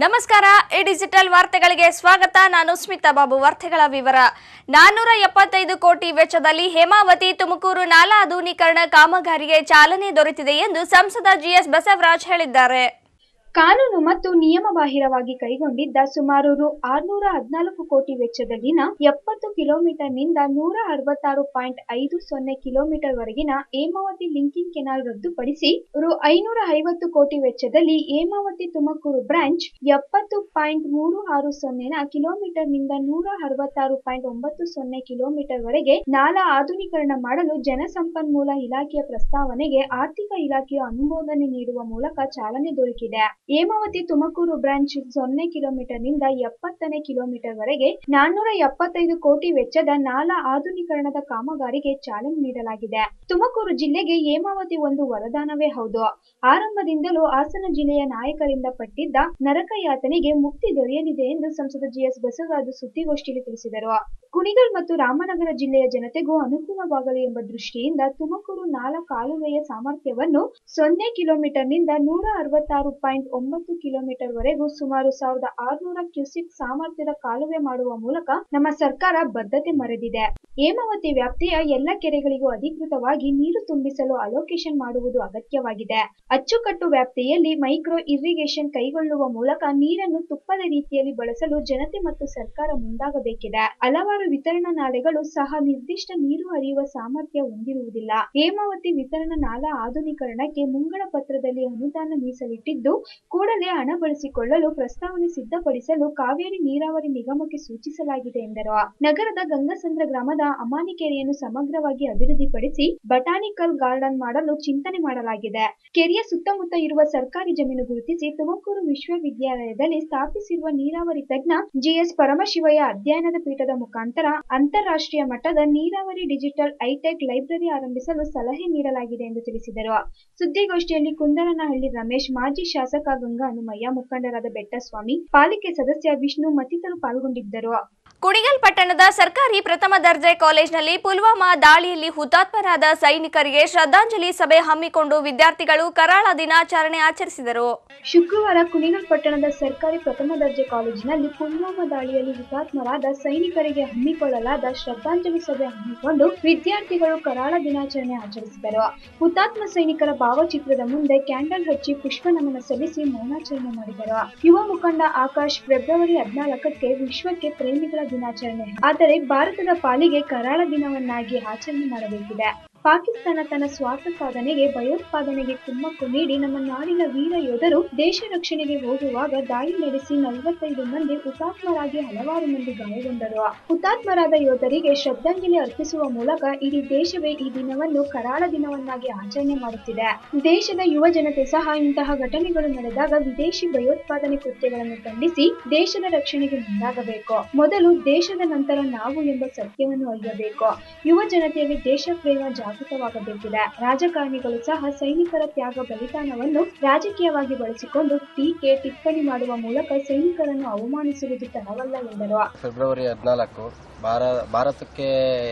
ನಮಸ್ಕಾರ ಈ ಡಿಜಿಟಲ್ ವಾರ್ತೆಗಳಿಗೆ ಸ್ವಾಗತ ನಾನು ಸ್ಮಿತಾ ಬಾಬು ವಾರ್ತೆಗಳ ವಿವರ ನಾನ್ನೂರ ಎಪ್ಪತ್ತೈದು ಕೋಟಿ ವೆಚ್ಚದಲ್ಲಿ ಹೇಮಾವತಿ ತುಮಕೂರು ನಾಲಾ ಆಧುನೀಕರಣ ಕಾಮಗಾರಿಗೆ ಚಾಲನೆ ದೊರೆತಿದೆ ಎಂದು ಸಂಸದ ಜಿಎಸ್ ಬಸವರಾಜ್ ಹೇಳಿದ್ದಾರೆ ಕಾನೂನು ಮತ್ತು ನಿಯಮ ಬಾಹಿರವಾಗಿ ಕೈಗೊಂಡಿದ್ದ ಸುಮಾರು ರು ಆರ್ನೂರ ಹದಿನಾಲ್ಕು ಕೋಟಿ ವೆಚ್ಚದಲ್ಲಿನ ಎಪ್ಪತ್ತು ಕಿಲೋಮೀಟರ್ನಿಂದ ನೂರ ಅರವತ್ತಾರು ಪಾಯಿಂಟ್ ಐದು ಸೊನ್ನೆ ಕಿಲೋಮೀಟರ್ ವರೆಗಿನ ಹೇಮಾವತಿ ಲಿಂಕಿಂಗ್ ಕೆನಾಲ್ ರದ್ದುಪಡಿಸಿ ರು ಐನೂರ ಐವತ್ತು ಕೋಟಿ ವೆಚ್ಚದಲ್ಲಿ ಹೇಮಾವತಿ ತುಮಕೂರು ಬ್ರಾಂಚ್ ಎಪ್ಪತ್ತು ಪಾಯಿಂಟ್ ಮೂರು ಆರು ಸೊನ್ನೆನ ಕಿಲೋಮೀಟರ್ನಿಂದ ನೂರ ಅರವತ್ತಾರು ಪಾಯಿಂಟ್ ಒಂಬತ್ತು ಸೊನ್ನೆ ಕಿಲೋಮೀಟರ್ ವರೆಗೆ ನಾಲಾ ಆಧುನೀಕರಣ ಮಾಡಲು ಜಲಸಂಪನ್ಮೂಲ ಇಲಾಖೆಯ ಪ್ರಸ್ತಾವನೆಗೆ ಆರ್ಥಿಕ ಇಲಾಖೆಯು ಅನುಮೋದನೆ ನೀಡುವ ಮೂಲಕ ಚಾಲನೆ ದೊರಕಿದೆ ಹೇಮಾವತಿ ತುಮಕೂರು ಬ್ರಾಂಚ್ ಸೊನ್ನೆ ಕಿಲೋಮೀಟರ್ನಿಂದ ಎಪ್ಪತ್ತನೇ ಕಿಲೋಮೀಟರ್ ವರೆಗೆ ನಾನ್ನೂರ ಎಪ್ಪತ್ತೈದು ಕೋಟಿ ವೆಚ್ಚದ ನಾಲಾ ಆಧುನೀಕರಣದ ಕಾಮಗಾರಿಗೆ ಚಾಲನೆ ನೀಡಲಾಗಿದೆ ತುಮಕೂರು ಜಿಲ್ಲೆಗೆ ಹೇಮಾವತಿ ಒಂದು ವರದಾನವೇ ಹೌದು ಆರಂಭದಿಂದಲೂ ಹಾಸನ ಜಿಲ್ಲೆಯ ನಾಯಕರಿಂದ ಪಟ್ಟಿದ್ದ ನರಕ ಯಾತನೆಗೆ ಮುಕ್ತಿ ದೊರೆಯಲಿದೆ ಎಂದು ಸಂಸದ ಜಿಎಸ್ ಬಸವರಾಜು ಸುದ್ದಿಗೋಷ್ಠಿಯಲ್ಲಿ ತಿಳಿಸಿದರು ಕುಣಿಗಲ್ ಮತ್ತು ರಾಮನಗರ ಜಿಲ್ಲೆಯ ಜನತೆಗೂ ಅನುಕೂಲವಾಗಲಿ ಎಂಬ ದೃಷ್ಟಿಯಿಂದ ತುಮಕೂರು ನಾಲಾ ಕಾಲುವೆಯ ಸಾಮರ್ಥ್ಯವನ್ನು ಸೊನ್ನೆ ಕಿಲೋಮೀಟರ್ನಿಂದ ನೂರ ಅರವತ್ತಾರು ಪಾಯಿಂಟ್ ಒಂಬತ್ತು ಕಿಲೋಮೀಟರ್ ವರೆಗೂ ಸುಮಾರು ಸಾವಿರದ ಆರುನೂರ ಕ್ಯೂಸಿಕ್ ಸಾಮರ್ಥ್ಯದ ಕಾಲುವೆ ಮಾಡುವ ಮೂಲಕ ನಮ್ಮ ಸರ್ಕಾರ ಬದ್ಧತೆ ಮರೆದಿದೆ ಹೇಮಾವತಿ ವ್ಯಾಪ್ತಿಯ ಎಲ್ಲ ಕೆರೆಗಳಿಗೂ ಅಧಿಕೃತವಾಗಿ ನೀರು ತುಂಬಿಸಲು ಅಲೋಕೇಶನ್ ಮಾಡುವುದು ಅಗತ್ಯವಾಗಿದೆ ಅಚ್ಚುಕಟ್ಟು ವ್ಯಾಪ್ತಿಯಲ್ಲಿ ಮೈಕ್ರೋ ಇರಿಗೇಷನ್ ಕೈಗೊಳ್ಳುವ ಮೂಲಕ ನೀರನ್ನು ತುಪ್ಪದ ರೀತಿಯಲ್ಲಿ ಬಳಸಲು ಜನತೆ ಮತ್ತು ಸರ್ಕಾರ ಮುಂದಾಗಬೇಕಿದೆ ಹಲವಾರು ವಿತರಣಾ ನಾಲೆಗಳು ಸಹ ನಿರ್ದಿಷ್ಟ ನೀರು ಹರಿಯುವ ಸಾಮರ್ಥ್ಯ ಹೊಂದಿರುವುದಿಲ್ಲ ಹೇಮಾವತಿ ವಿತರಣಾ ನಾಲಾ ಆಧುನೀಕರಣಕ್ಕೆ ಮುಂಗಡ ಪತ್ರದಲ್ಲಿ ಅನುದಾನ ಮೀಸಲಿಟ್ಟಿದ್ದು ಕೂಡಲೇ ಹಣ ಬಳಸಿಕೊಳ್ಳಲು ಪ್ರಸ್ತಾವನೆ ಸಿದ್ಧಪಡಿಸಲು ಕಾವೇರಿ ನೀರಾವರಿ ನಿಗಮಕ್ಕೆ ಸೂಚಿಸಲಾಗಿದೆ ಎಂದರು ನಗರದ ಗಂಗಸಂದ್ರ ಗ್ರಾಮದ ಅಮಾನಿಕೆರೆಯನ್ನು ಸಮಗ್ರವಾಗಿ ಅಭಿವೃದ್ಧಿಪಡಿಸಿ ಬಟಾನಿಕಲ್ ಗಾರ್ಡನ್ ಮಾಡಲು ಚಿಂತನೆ ಮಾಡಲಾಗಿದೆ ಕೆರೆಯ ಸುತ್ತಮುತ್ತ ಇರುವ ಸರ್ಕಾರಿ ಜಮೀನು ಗುರುತಿಸಿ ತುಮಕೂರು ವಿಶ್ವವಿದ್ಯಾಲಯದಲ್ಲಿ ಸ್ಥಾಪಿಸಿರುವ ನೀರಾವರಿ ತಜ್ಞ ಜಿಎಸ್ ಪರಮಶಿವಯ್ಯ ಅಧ್ಯಯನದ ಪೀಠದ ಮುಖಾಂತರ ಅಂತಾರಾಷ್ಟ್ರೀಯ ಮಟ್ಟದ ನೀರಾವರಿ ಡಿಜಿಟಲ್ ಹೈಟೆಕ್ ಲೈಬ್ರರಿ ಆರಂಭಿಸಲು ಸಲಹೆ ನೀಡಲಾಗಿದೆ ಎಂದು ತಿಳಿಸಿದರು ಸುದ್ದಿಗೋಷ್ಠಿಯಲ್ಲಿ ಕುಂದರನಹಳ್ಳಿ ರಮೇಶ್ ಮಾಜಿ ಶಾಸಕ ಗಂಗಾ ಹನುಮಯ್ಯ ಮುಖಂಡರಾದ ಬೆಟ್ಟಸ್ವಾಮಿ ಪಾಲಿಕೆ ಸದಸ್ಯ ವಿಷ್ಣು ಮತ್ತಿತರರು ಪಾಲ್ಗೊಂಡಿದ್ದರು ಕುಣಿಗಲ್ ಪಟ್ಟಣದ ಸರ್ಕಾರಿ ಪ್ರಥಮ ದರ್ಜೆ ಕಾಲೇಜಿನಲ್ಲಿ ಪುಲ್ವಾಮಾ ದಾಳಿಯಲ್ಲಿ ಹುತಾತ್ಮರಾದ ಸೈನಿಕರಿಗೆ ಶ್ರದ್ಧಾಂಜಲಿ ಸಭೆ ಹಮ್ಮಿಕೊಂಡು ವಿದ್ಯಾರ್ಥಿಗಳು ಕರಾಳ ದಿನಾಚರಣೆ ಆಚರಿಸಿದರು ಶುಕ್ರವಾರ ಕುಣಿಗಲ್ ಪಟ್ಟಣದ ಸರ್ಕಾರಿ ಪ್ರಥಮ ದರ್ಜೆ ಕಾಲೇಜಿನಲ್ಲಿ ಪುಲ್ವಾಮಾ ದಾಳಿಯಲ್ಲಿ ಹುತಾತ್ಮರಾದ ಸೈನಿಕರಿಗೆ ಹಮ್ಮಿಕೊಳ್ಳಲಾದ ಶ್ರದ್ಧಾಂಜಲಿ ಸಭೆ ಹಮ್ಮಿಕೊಂಡು ವಿದ್ಯಾರ್ಥಿಗಳು ಕರಾಳ ದಿನಾಚರಣೆ ಆಚರಿಸಿದರು ಹುತಾತ್ಮ ಸೈನಿಕರ ಭಾವಚಿತ್ರದ ಮುಂದೆ ಕ್ಯಾಂಡಲ್ ಹಚ್ಚಿ ಪುಷ್ಪ ನಮನ ಸಲ್ಲಿಸಿ ಮೌನಾಚರಣೆ ಮಾಡಿದರು ಯುವ ಮುಖಂಡ ಆಕಾಶ್ ಫೆಬ್ರವರಿ ಹದಿನಾಲ್ಕಕ್ಕೆ ವಿಶ್ವಕ್ಕೆ ಪ್ರೇಮಿಗಳ ದಿನಾಚರಣೆ ಆದರೆ ಭಾರತದ ಪಾಲಿಗೆ ಕರಾಳ ದಿನವನ್ನಾಗಿ ಆಚರಣೆ ಮಾಡಬೇಕಿದೆ ಪಾಕಿಸ್ತಾನ ತನ್ನ ಸ್ವಾರ್ಥ ಸಾಧನೆಗೆ ಭಯೋತ್ಪಾದನೆಗೆ ಕುಮ್ಮಕ್ಕು ನೀಡಿ ನಮ್ಮ ನಾಡಿನ ವೀರ ಯೋಧರು ದೇಶ ರಕ್ಷಣೆಗೆ ಹೋಗುವಾಗ ದಾಳಿ ನಡೆಸಿ ನಲವತ್ತೈದು ಮಂದಿ ಹುತಾತ್ಮರಾಗಿ ಹಲವಾರು ಮಂದಿ ಗಾಯಗೊಂಡರು ಹುತಾತ್ಮರಾದ ಯೋಧರಿಗೆ ಶ್ರದ್ಧಾಂಜಲಿ ಅರ್ಪಿಸುವ ಮೂಲಕ ಇಡೀ ದೇಶವೇ ಈ ದಿನವನ್ನು ಕರಾಳ ದಿನವನ್ನಾಗಿ ಆಚರಣೆ ಮಾಡುತ್ತಿದೆ ದೇಶದ ಯುವ ಜನತೆ ಸಹ ಇಂತಹ ಘಟನೆಗಳು ನಡೆದಾಗ ವಿದೇಶಿ ಭಯೋತ್ಪಾದನೆ ಕೃತ್ಯಗಳನ್ನು ಖಂಡಿಸಿ ದೇಶದ ರಕ್ಷಣೆಗೆ ಮುಂದಾಗಬೇಕು ಮೊದಲು ದೇಶದ ನಂತರ ನಾವು ಎಂಬ ಸತ್ಯವನ್ನು ಅರಿಯಬೇಕು ಯುವ ಜನತೆಯಲ್ಲಿ ದೇಶ ಪ್ರೇಮ ಜಾಗೃತವಾಗಬೇಕಿದೆ ರಾಜಕಾರಣಿಗಳು ಸಹ ಸೈನಿಕರ ತ್ಯಾಗ ಬಲಿದಾನವನ್ನು ರಾಜಕೀಯವಾಗಿ ಬಳಸಿಕೊಂಡು ಟೀಕೆ ಟಿಪ್ಪಣಿ ಮಾಡುವ ಮೂಲಕ ಸೈನಿಕರನ್ನು ಅವಮಾನಿಸುವುದು ತರವಲ್ಲ ಎಂದರು ಫೆಬ್ರವರಿ ಹದಿನಾಲ್ಕು ಭಾರ ಭಾರತಕ್ಕೆ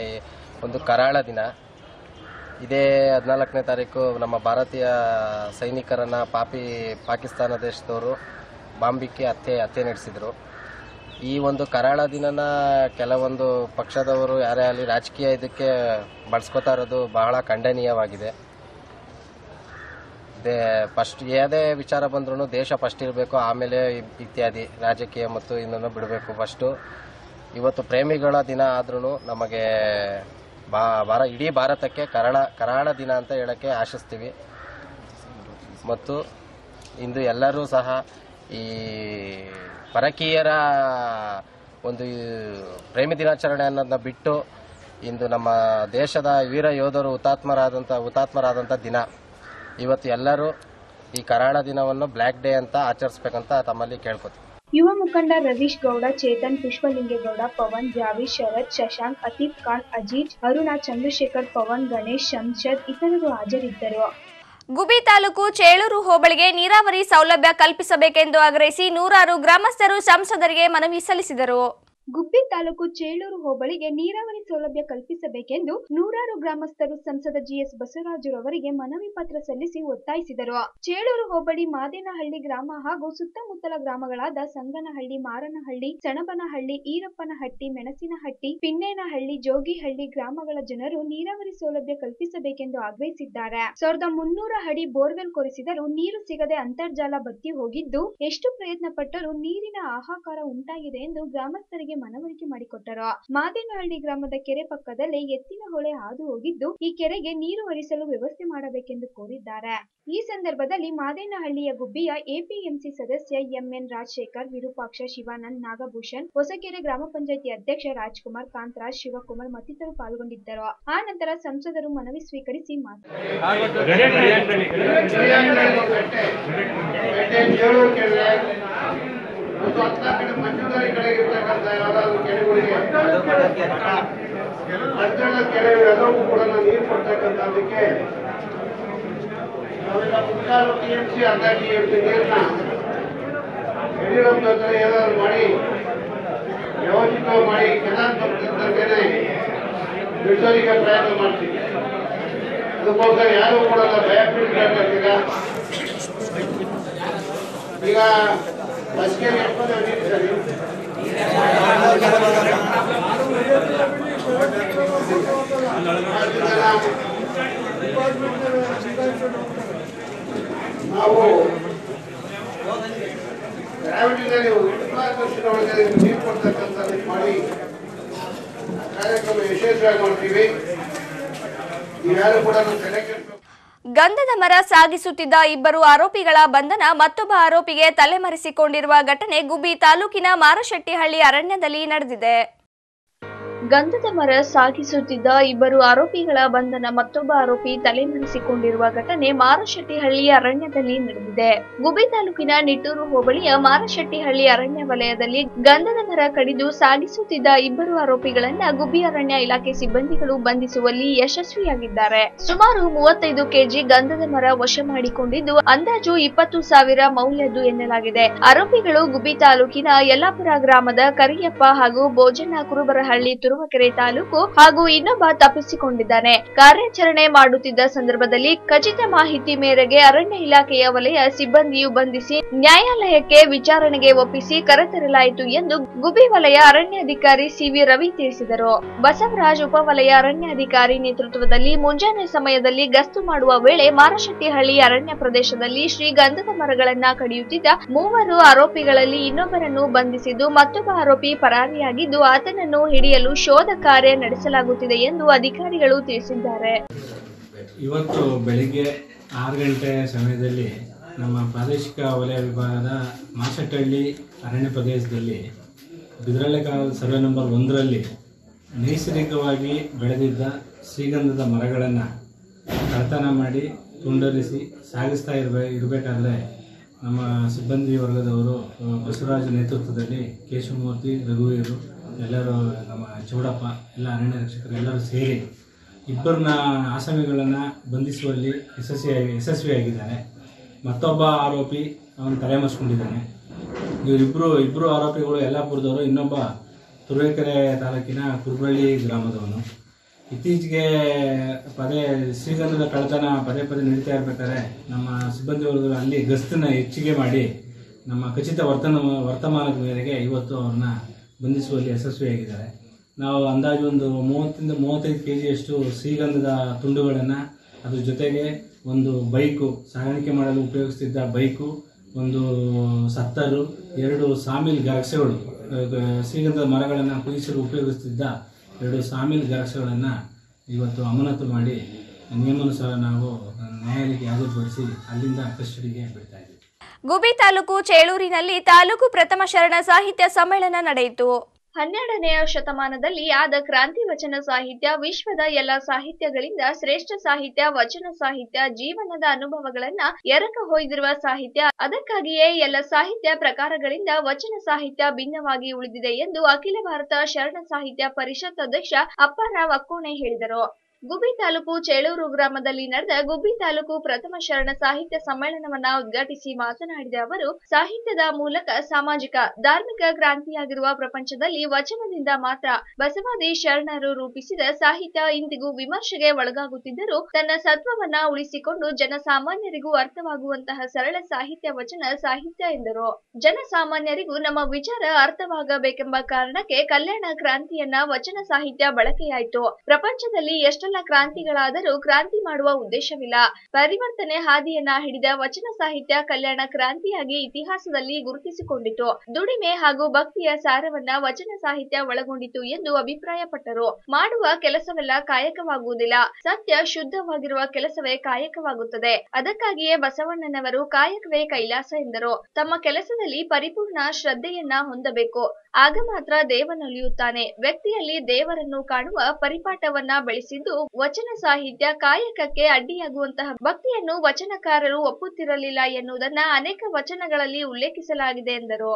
ಒಂದು ಕರಾಳ ದಿನ ಇದೇ ಹದಿನಾಲ್ಕನೇ ತಾರೀಕು ನಮ್ಮ ಭಾರತೀಯ ಸೈನಿಕರನ್ನ ಪಾಪಿ ಪಾಕಿಸ್ತಾನ ದೇಶದವರು ಬಾಂಬಿಕ್ಕೆ ಹತ್ಯೆ ಹತ್ಯೆ ನಡೆಸಿದರು ಈ ಒಂದು ಕರಾಳ ದಿನನ ಕೆಲವೊಂದು ಪಕ್ಷದವರು ಯಾರೇ ಆಗಲಿ ರಾಜಕೀಯ ಇದಕ್ಕೆ ಬಳಸ್ಕೊತಾ ಇರೋದು ಬಹಳ ಖಂಡನೀಯವಾಗಿದೆ ದೇ ಫಸ್ಟ್ ಯಾವುದೇ ವಿಚಾರ ಬಂದ್ರೂ ದೇಶ ಫಸ್ಟ್ ಇರಬೇಕು ಆಮೇಲೆ ಇ- ಇತ್ಯಾದಿ ರಾಜಕೀಯ ಮತ್ತು ಇನ್ನೊಂದು ಬಿಡಬೇಕು ಫಸ್ಟು ಇವತ್ತು ಪ್ರೇಮಿಗಳ ದಿನ ಆದ್ರೂ ನಮಗೆ ಬಾ ಭಾರ ಇಡೀ ಭಾರತಕ್ಕೆ ಕರಾಳ ಕರಾಳ ದಿನ ಅಂತ ಹೇಳಕ್ಕೆ ಆಶಿಸ್ತೀವಿ ಮತ್ತು ಇಂದು ಎಲ್ಲರೂ ಸಹ ಈ ಪರಕೀಯರ ಒಂದು ಈ ಪ್ರೇಮಿ ದಿನಾಚರಣೆ ಅನ್ನೋದನ್ನ ಬಿಟ್ಟು ಇಂದು ನಮ್ಮ ದೇಶದ ವೀರ ಯೋಧರು ಹುತಾತ್ಮರಾದಂಥ ಹುತಾತ್ಮರಾದಂಥ ದಿನ ಇವತ್ತು ಎಲ್ಲರೂ ಈ ಕರಾಳ ದಿನವನ್ನು ಬ್ಲ್ಯಾಕ್ ಡೇ ಅಂತ ಆಚರಿಸ್ಬೇಕಂತ ತಮ್ಮಲ್ಲಿ ಕೇಳ್ಕೊತೀವಿ ಯುವ ಮುಖಂಡ ರವೀಶ್ ಗೌಡ ಚೇತನ್ ಪುಷ್ಪಲಿಂಗೇಗೌಡ ಪವನ್ ಜಾವೀದ್ ಶರತ್ ಶಶಾಂಕ್ ಅತೀಫ್ ಖಾನ್ ಅಜೀಜ್ ಅರುಣ ಚಂದ್ರಶೇಖರ್ ಪವನ್ ಗಣೇಶ್ ಶಂಶದ್ ಇತರರು ಹಾಜರಿದ್ದರು ಗುಬಿ ತಾಲೂಕು ಚೇಳೂರು ಹೋಬಳಿಗೆ ನೀರಾವರಿ ಸೌಲಭ್ಯ ಕಲ್ಪಿಸಬೇಕೆಂದು ಆಗ್ರಹಿಸಿ ನೂರಾರು ಗ್ರಾಮಸ್ಥರು ಸಂಸದರಿಗೆ ಮನವಿ ಸಲ್ಲಿಸಿದರು ಗುಬ್ಬಿ ತಾಲೂಕು ಚೇಳೂರು ಹೋಬಳಿಗೆ ನೀರಾವರಿ ಸೌಲಭ್ಯ ಕಲ್ಪಿಸಬೇಕೆಂದು ನೂರಾರು ಗ್ರಾಮಸ್ಥರು ಸಂಸದ ಜಿಎಸ್ ಬಸವರಾಜುರವರಿಗೆ ಮನವಿ ಪತ್ರ ಸಲ್ಲಿಸಿ ಒತ್ತಾಯಿಸಿದರು ಚೇಳೂರು ಹೋಬಳಿ ಮಾದೇನಹಳ್ಳಿ ಗ್ರಾಮ ಹಾಗೂ ಸುತ್ತಮುತ್ತಲ ಗ್ರಾಮಗಳಾದ ಸಂಗನಹಳ್ಳಿ ಮಾರನಹಳ್ಳಿ ಸಣಬನಹಳ್ಳಿ ಈರಪ್ಪನಹಟ್ಟಿ ಮೆಣಸಿನಹಟ್ಟಿ ಪಿನ್ನೇನಹಳ್ಳಿ ಜೋಗಿಹಳ್ಳಿ ಗ್ರಾಮಗಳ ಜನರು ನೀರಾವರಿ ಸೌಲಭ್ಯ ಕಲ್ಪಿಸಬೇಕೆಂದು ಆಗ್ರಹಿಸಿದ್ದಾರೆ ಸಾವಿರದ ಮುನ್ನೂರ ಅಡಿ ಬೋರ್ವೆಲ್ ಕೊರೆಸಿದರೂ ನೀರು ಸಿಗದೆ ಅಂತರ್ಜಾಲ ಬತ್ತಿ ಹೋಗಿದ್ದು ಎಷ್ಟು ಪ್ರಯತ್ನ ಪಟ್ಟರೂ ನೀರಿನ ಹಾಹಾಕಾರ ಉಂಟಾಗಿದೆ ಎಂದು ಗ್ರಾಮಸ್ಥರಿಗೆ ಮನವರಿಕೆ ಮಾಡಿಕೊಟ್ಟರು ಮಾದೇನಹಳ್ಳಿ ಗ್ರಾಮದ ಕೆರೆ ಪಕ್ಕದಲ್ಲೇ ಎತ್ತಿನ ಹೊಳೆ ಹಾದು ಹೋಗಿದ್ದು ಈ ಕೆರೆಗೆ ನೀರು ಹರಿಸಲು ವ್ಯವಸ್ಥೆ ಮಾಡಬೇಕೆಂದು ಕೋರಿದ್ದಾರೆ ಈ ಸಂದರ್ಭದಲ್ಲಿ ಮಾದೇನಹಳ್ಳಿಯ ಗುಬ್ಬಿಯ ಎಪಿಎಂಸಿ ಸದಸ್ಯ ಎಂಎನ್ ರಾಜಶೇಖರ್ ವಿರೂಪಾಕ್ಷ ಶಿವಾನಂದ್ ನಾಗಭೂಷಣ್ ಹೊಸಕೆರೆ ಗ್ರಾಮ ಪಂಚಾಯತಿ ಅಧ್ಯಕ್ಷ ರಾಜ್ಕುಮಾರ್ ಕಾಂತರಾಜ್ ಶಿವಕುಮಾರ್ ಮತ್ತಿತರರು ಪಾಲ್ಗೊಂಡಿದ್ದರು ಆ ನಂತರ ಸಂಸದರು ಮನವಿ ಸ್ವೀಕರಿಸಿ ಮಾತನಾಡಿದರು ಜೇಳೂರು ಕೆರೆ ಮತ್ತು ಹತ್ತ ಕಡೆ ಮಂಜುದಾರಿ ಕಡೆಗೆ ಇರ್ತಕ್ಕಂಥ ಯಾವ್ದಾದ್ರು ಕೆರೆಗಳಿಗೆ ಅಡ್ಡಳ ಕೆರೆ ಎಲ್ಲವೂ ಕೂಡ ನೀರು ಕೊಡ್ತಕ್ಕಂಥದ್ದಕ್ಕೆ ನಾವೆಲ್ಲ ಮುಕ್ಕಾಲು ಟಿ ಎಂ ಸಿ ಅರ್ಧ ಟಿ ಎಂ ಸಿ ನೀರನ್ನ ಯಡಿಯೂರಪ್ಪ ಜೊತೆ ಏನಾದ್ರು ಮಾಡಿ ವ್ಯವಸ್ಥಿತವಾಗಿ ಮಾಡಿ ಕೆನಾಲ್ ಬರ್ತಿದ್ದಂತೆನೆ ಬಿಡಿಸೋದಕ್ಕೆ ಪ್ರಯತ್ನ ಮಾಡ್ತೀವಿ ಅದಕ್ಕೋಸ್ಕರ ಯಾರು ಕೂಡ ಭಯ ಬೀಳ್ಬೇಕಾಗ್ತದೆ ಈಗ ಬಸ್ಗೆ ಎಪ್ಪತ್ತು ನೀರು ಸರಿ ನಾವು ಗ್ರಾವಿಟಿನಲ್ಲಿ ವರ್ಷದ ಒಳಗೆ ನೀರು ಕೊಡ್ತಕ್ಕಂಥದ್ದು ಮಾಡಿ ಕಾರ್ಯಕ್ರಮ ಯಶಸ್ವಿಯಾಗಿ ಮಾಡ್ತೀವಿ ನೀವ್ಯಾರು ಕೂಡ ನಮ್ಮ ತಲೆ ಕೆಡಿಸ್ಬೇಕು ಗಂಧದ ಮರ ಸಾಗಿಸುತ್ತಿದ್ದ ಇಬ್ಬರು ಆರೋಪಿಗಳ ಬಂಧನ ಮತ್ತೊಬ್ಬ ಆರೋಪಿಗೆ ತಲೆಮರೆಸಿಕೊಂಡಿರುವ ಘಟನೆ ಗುಬ್ಬಿ ತಾಲೂಕಿನ ಮಾರಶೆಟ್ಟಿಹಳ್ಳಿ ಅರಣ್ಯದಲ್ಲಿ ನಡೆದಿದೆ ಗಂಧದ ಮರ ಸಾಗಿಸುತ್ತಿದ್ದ ಇಬ್ಬರು ಆರೋಪಿಗಳ ಬಂಧನ ಮತ್ತೊಬ್ಬ ಆರೋಪಿ ತಲೆಮರೆಸಿಕೊಂಡಿರುವ ಘಟನೆ ಮಾರಶೆಟ್ಟಿಹಳ್ಳಿ ಅರಣ್ಯದಲ್ಲಿ ನಡೆದಿದೆ ಗುಬ್ಬಿ ತಾಲೂಕಿನ ನಿಟ್ಟೂರು ಹೋಬಳಿಯ ಮಾರಶೆಟ್ಟಿಹಳ್ಳಿ ಅರಣ್ಯ ವಲಯದಲ್ಲಿ ಗಂಧದ ಮರ ಕಡಿದು ಸಾಗಿಸುತ್ತಿದ್ದ ಇಬ್ಬರು ಆರೋಪಿಗಳನ್ನ ಗುಬ್ಬಿ ಅರಣ್ಯ ಇಲಾಖೆ ಸಿಬ್ಬಂದಿಗಳು ಬಂಧಿಸುವಲ್ಲಿ ಯಶಸ್ವಿಯಾಗಿದ್ದಾರೆ ಸುಮಾರು ಮೂವತ್ತೈದು ಕೆಜಿ ಗಂಧದ ಮರ ವಶ ಮಾಡಿಕೊಂಡಿದ್ದು ಅಂದಾಜು ಇಪ್ಪತ್ತು ಸಾವಿರ ಮೌಲ್ಯದ್ದು ಎನ್ನಲಾಗಿದೆ ಆರೋಪಿಗಳು ಗುಬ್ಬಿ ತಾಲೂಕಿನ ಯಲ್ಲಾಪುರ ಗ್ರಾಮದ ಕರಿಯಪ್ಪ ಹಾಗೂ ಭೋಜನ ಕುರುಬರಹಳ್ಳಿ ತುರುವಕೆರೆ ತಾಲೂಕು ಹಾಗೂ ಇನ್ನೊಬ್ಬ ತಪ್ಪಿಸಿಕೊಂಡಿದ್ದಾನೆ ಕಾರ್ಯಾಚರಣೆ ಮಾಡುತ್ತಿದ್ದ ಸಂದರ್ಭದಲ್ಲಿ ಖಚಿತ ಮಾಹಿತಿ ಮೇರೆಗೆ ಅರಣ್ಯ ಇಲಾಖೆಯ ವಲಯ ಸಿಬ್ಬಂದಿಯು ಬಂಧಿಸಿ ನ್ಯಾಯಾಲಯಕ್ಕೆ ವಿಚಾರಣೆಗೆ ಒಪ್ಪಿಸಿ ಕರೆತರಲಾಯಿತು ಎಂದು ಗುಬ್ಬಿ ವಲಯ ಅರಣ್ಯಾಧಿಕಾರಿ ಸಿವಿ ರವಿ ತಿಳಿಸಿದರು ಬಸವರಾಜ್ ಉಪವಲಯ ಅರಣ್ಯಾಧಿಕಾರಿ ನೇತೃತ್ವದಲ್ಲಿ ಮುಂಜಾನೆ ಸಮಯದಲ್ಲಿ ಗಸ್ತು ಮಾಡುವ ವೇಳೆ ಮಾರಶೆಟ್ಟಿಹಳ್ಳಿ ಅರಣ್ಯ ಪ್ರದೇಶದಲ್ಲಿ ಶ್ರೀಗಂಧದ ಮರಗಳನ್ನ ಕಡಿಯುತ್ತಿದ್ದ ಮೂವರು ಆರೋಪಿಗಳಲ್ಲಿ ಇನ್ನೊಬ್ಬರನ್ನು ಬಂಧಿಸಿದ್ದು ಮತ್ತೊಬ್ಬ ಆರೋಪಿ ಪರಾರಿಯಾಗಿದ್ದು ಆತನನ್ನು ಹಿಡಿಯಲು ಶೋಧ ಕಾರ್ಯ ನಡೆಸಲಾಗುತ್ತಿದೆ ಎಂದು ಅಧಿಕಾರಿಗಳು ತಿಳಿಸಿದ್ದಾರೆ ಇವತ್ತು ಬೆಳಿಗ್ಗೆ ಆರು ಗಂಟೆ ಸಮಯದಲ್ಲಿ ನಮ್ಮ ಪ್ರಾದೇಶಿಕ ವಲಯ ವಿಭಾಗದ ಮಾಸಟ್ಟಹಳ್ಳಿ ಅರಣ್ಯ ಪ್ರದೇಶದಲ್ಲಿ ಬಿದ್ರಳ್ಳೆಕಾಲ್ ಸರ್ವೆ ನಂಬರ್ ಒಂದರಲ್ಲಿ ನೈಸರ್ಗಿಕವಾಗಿ ಬೆಳೆದಿದ್ದ ಶ್ರೀಗಂಧದ ಮರಗಳನ್ನು ಕಳ್ತನ ಮಾಡಿ ತುಂಡರಿಸಿ ಸಾಗಿಸ್ತಾ ಇರಬೇ ಇರಬೇಕಾದ್ರೆ ನಮ್ಮ ಸಿಬ್ಬಂದಿ ವರ್ಗದವರು ಆ, ಬಸವರಾಜ ನೇತೃತ್ವದಲ್ಲಿ ಕೇಶವಮೂರ್ತಿ ರಘುವೀರು ಎಲ್ಲರೂ ನಮ್ಮ ಚೌಡಪ್ಪ ಎಲ್ಲ ಅರಣ್ಯ ರಕ್ಷಕರು ಎಲ್ಲರೂ ಸೇರಿ ಇಬ್ಬರನ್ನ ಆಸಾಮಿಗಳನ್ನು ಬಂಧಿಸುವಲ್ಲಿ ಯಶಸ್ವಿಯಾಗಿ ಯಶಸ್ವಿಯಾಗಿದ್ದಾರೆ ಮತ್ತೊಬ್ಬ ಆರೋಪಿ ಅವನು ತಲೆಮರೆಸ್ಕೊಂಡಿದ್ದಾನೆ ಇವರಿಬ್ಬರು ಇಬ್ಬರು ಆರೋಪಿಗಳು ಯಲ್ಲಾಪುರದವರು ಇನ್ನೊಬ್ಬ ತುರುವೇಕೆರೆ ತಾಲೂಕಿನ ಕುರುಬಳ್ಳಿ ಗ್ರಾಮದವನು ಇತ್ತೀಚೆಗೆ ಪದೇ ಶ್ರೀಗಂಧದ ಕಳ್ಳತನ ಪದೇ ಪದೇ ನಡೀತಾ ಇರ್ಬೇಕಾದ್ರೆ ನಮ್ಮ ಸಿಬ್ಬಂದಿ ವರ್ಗಗಳು ಅಲ್ಲಿ ಗಸ್ತನ್ನ ಹೆಚ್ಚಿಗೆ ಮಾಡಿ ನಮ್ಮ ಖಚಿತ ವರ್ತನ ವರ್ತಮಾನದ ಮೇರೆಗೆ ಇವತ್ತು ಅವ್ರನ್ನ ಬಂಧಿಸುವಲ್ಲಿ ಯಶಸ್ವಿಯಾಗಿದ್ದಾರೆ ನಾವು ಅಂದಾಜು ಒಂದು ಮೂವತ್ತಿಂದ ಮೂವತ್ತೈದು ಕೆ ಜಿಯಷ್ಟು ಶ್ರೀಗಂಧದ ತುಂಡುಗಳನ್ನು ಅದ್ರ ಜೊತೆಗೆ ಒಂದು ಬೈಕು ಸಾಗಾಣಿಕೆ ಮಾಡಲು ಉಪಯೋಗಿಸ್ತಿದ್ದ ಬೈಕು ಒಂದು ಸತ್ತರು ಎರಡು ಸಾಮಿಲ್ ಗರಸೆಗಳು ಅಹ್, ಶ್ರೀಗಂಧದ ಮರಗಳನ್ನು ಕುದಿಸಲು ಉಪಯೋಗಿಸ್ತಿದ್ದ ಎರಡು ಸಾಮಿಲ್ ಗರಸೆಗಳನ್ನು ಇವತ್ತು ಅಮಾನತು ಮಾಡಿ ನಿಯಮಾನುಸಾರ ನಾವು ನ್ಯಾಯಾಲಯಕ್ಕೆ ಹಾಜರುಪಡಿಸಿ ಅಲ್ಲಿಂದ ಕಸ್ಟಡಿಗೆ ಬಿಡ್ತಾ ಇದ್ದೀವಿ ಗುಬಿ ತಾಲೂಕು ಚೇಳೂರಿನಲ್ಲಿ ತಾಲೂಕು ಪ್ರಥಮ ಶರಣ ಸಾಹಿತ್ಯ ಸಮ್ಮೇಳನ ನಡೆಯಿತು ಹನ್ನೆರಡನೆಯ ಶತಮಾನದಲ್ಲಿ ಆದ ಕ್ರಾಂತಿ ವಚನ ಸಾಹಿತ್ಯ ವಿಶ್ವದ ಎಲ್ಲ ಸಾಹಿತ್ಯಗಳಿಂದ ಶ್ರೇಷ್ಠ ಸಾಹಿತ್ಯ ವಚನ ಸಾಹಿತ್ಯ ಜೀವನದ ಅನುಭವಗಳನ್ನ ಎರಕ ಹೊಯ್ದಿರುವ ಸಾಹಿತ್ಯ ಅದಕ್ಕಾಗಿಯೇ ಎಲ್ಲ ಸಾಹಿತ್ಯ ಪ್ರಕಾರಗಳಿಂದ ವಚನ ಸಾಹಿತ್ಯ ಭಿನ್ನವಾಗಿ ಉಳಿದಿದೆ ಎಂದು ಅಖಿಲ ಭಾರತ ಶರಣ ಸಾಹಿತ್ಯ ಪರಿಷತ್ ಅಧ್ಯಕ್ಷ ಅಪ್ಪಾರಾವ್ ಅಕ್ಕೋಣೆ ಹೇಳಿದರು ಗುಬ್ಬಿ ತಾಲೂಕು ಚೇಳೂರು ಗ್ರಾಮದಲ್ಲಿ ನಡೆದ ಗುಬ್ಬಿ ತಾಲೂಕು ಪ್ರಥಮ ಶರಣ ಸಾಹಿತ್ಯ ಸಮ್ಮೇಳನವನ್ನ ಉದ್ಘಾಟಿಸಿ ಮಾತನಾಡಿದ ಅವರು ಸಾಹಿತ್ಯದ ಮೂಲಕ ಸಾಮಾಜಿಕ ಧಾರ್ಮಿಕ ಕ್ರಾಂತಿಯಾಗಿರುವ ಪ್ರಪಂಚದಲ್ಲಿ ವಚನದಿಂದ ಮಾತ್ರ ಬಸವಾದಿ ಶರಣರು ರೂಪಿಸಿದ ಸಾಹಿತ್ಯ ಇಂದಿಗೂ ವಿಮರ್ಶೆಗೆ ಒಳಗಾಗುತ್ತಿದ್ದರೂ ತನ್ನ ಸತ್ವವನ್ನ ಉಳಿಸಿಕೊಂಡು ಜನಸಾಮಾನ್ಯರಿಗೂ ಅರ್ಥವಾಗುವಂತಹ ಸರಳ ಸಾಹಿತ್ಯ ವಚನ ಸಾಹಿತ್ಯ ಎಂದರು ಜನಸಾಮಾನ್ಯರಿಗೂ ನಮ್ಮ ವಿಚಾರ ಅರ್ಥವಾಗಬೇಕೆಂಬ ಕಾರಣಕ್ಕೆ ಕಲ್ಯಾಣ ಕ್ರಾಂತಿಯನ್ನ ವಚನ ಸಾಹಿತ್ಯ ಬಳಕೆಯಾಯಿತು ಪ್ರಪಂಚದಲ್ಲಿ ಎಷ್ಟೆಲ್ಲ ಕ್ರಾಂತಿಗಳಾದರೂ ಕ್ರಾಂತಿ ಮಾಡುವ ಉದ್ದೇಶವಿಲ್ಲ ಪರಿವರ್ತನೆ ಹಾದಿಯನ್ನ ಹಿಡಿದ ವಚನ ಸಾಹಿತ್ಯ ಕಲ್ಯಾಣ ಕ್ರಾಂತಿಯಾಗಿ ಇತಿಹಾಸದಲ್ಲಿ ಗುರುತಿಸಿಕೊಂಡಿತು ದುಡಿಮೆ ಹಾಗೂ ಭಕ್ತಿಯ ಸಾರವನ್ನ ವಚನ ಸಾಹಿತ್ಯ ಒಳಗೊಂಡಿತು ಎಂದು ಅಭಿಪ್ರಾಯಪಟ್ಟರು ಮಾಡುವ ಕೆಲಸವೆಲ್ಲ ಕಾಯಕವಾಗುವುದಿಲ್ಲ ಸತ್ಯ ಶುದ್ಧವಾಗಿರುವ ಕೆಲಸವೇ ಕಾಯಕವಾಗುತ್ತದೆ ಅದಕ್ಕಾಗಿಯೇ ಬಸವಣ್ಣನವರು ಕಾಯಕವೇ ಕೈಲಾಸ ಎಂದರು ತಮ್ಮ ಕೆಲಸದಲ್ಲಿ ಪರಿಪೂರ್ಣ ಶ್ರದ್ಧೆಯನ್ನ ಹೊಂದಬೇಕು ಆಗ ಮಾತ್ರ ದೇವನೊಲಿಯುತ್ತಾನೆ ವ್ಯಕ್ತಿಯಲ್ಲಿ ದೇವರನ್ನು ಕಾಣುವ ಪರಿಪಾಠವನ್ನ ಬೆಳೆಸಿದ್ದು ವಚನ ಸಾಹಿತ್ಯ ಕಾಯಕಕ್ಕೆ ಅಡ್ಡಿಯಾಗುವಂತಹ ಭಕ್ತಿಯನ್ನು ವಚನಕಾರರು ಒಪ್ಪುತ್ತಿರಲಿಲ್ಲ ಎನ್ನುವುದನ್ನ ಅನೇಕ ವಚನಗಳಲ್ಲಿ ಉಲ್ಲೇಖಿಸಲಾಗಿದೆ ಎಂದರು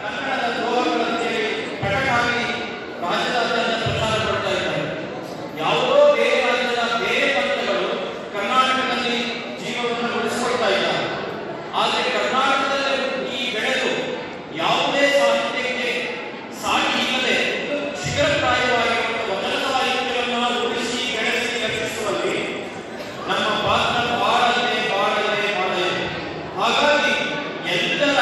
ಯಾವುದೋ ಬೇರೆ ರಾಜ್ಯದ ಬೇರೆ ಪಂಥಗಳು ಕರ್ನಾಟಕದಲ್ಲಿ ಜೀವವನ್ನು ಉಳಿಸಿಕೊಳ್ತಾ ಇದ್ದಾರೆ ಆದರೆ ಕರ್ನಾಟಕದಲ್ಲಿ ಹುಟ್ಟಿ ಬೆಳೆದು ಯಾವುದೇ ಸಾಹಿತ್ಯಕ್ಕೆ ಸಾಟಿ ಇಲ್ಲದೆ ಶಿಖರಪ್ರಾಯವಾಗಿರುವ ವಚನ ಸಾಹಿತ್ಯವನ್ನು ಉಳಿಸಿ ಬೆಳೆಸಿ ರಕ್ಷಿಸುವಲ್ಲಿ ನಮ್ಮ ಪಾತ್ರ ಬಾಳದೆ ಬಾಳದೆ ಬಾಳದೆ ಹಾಗಾಗಿ ಎಲ್ಲರ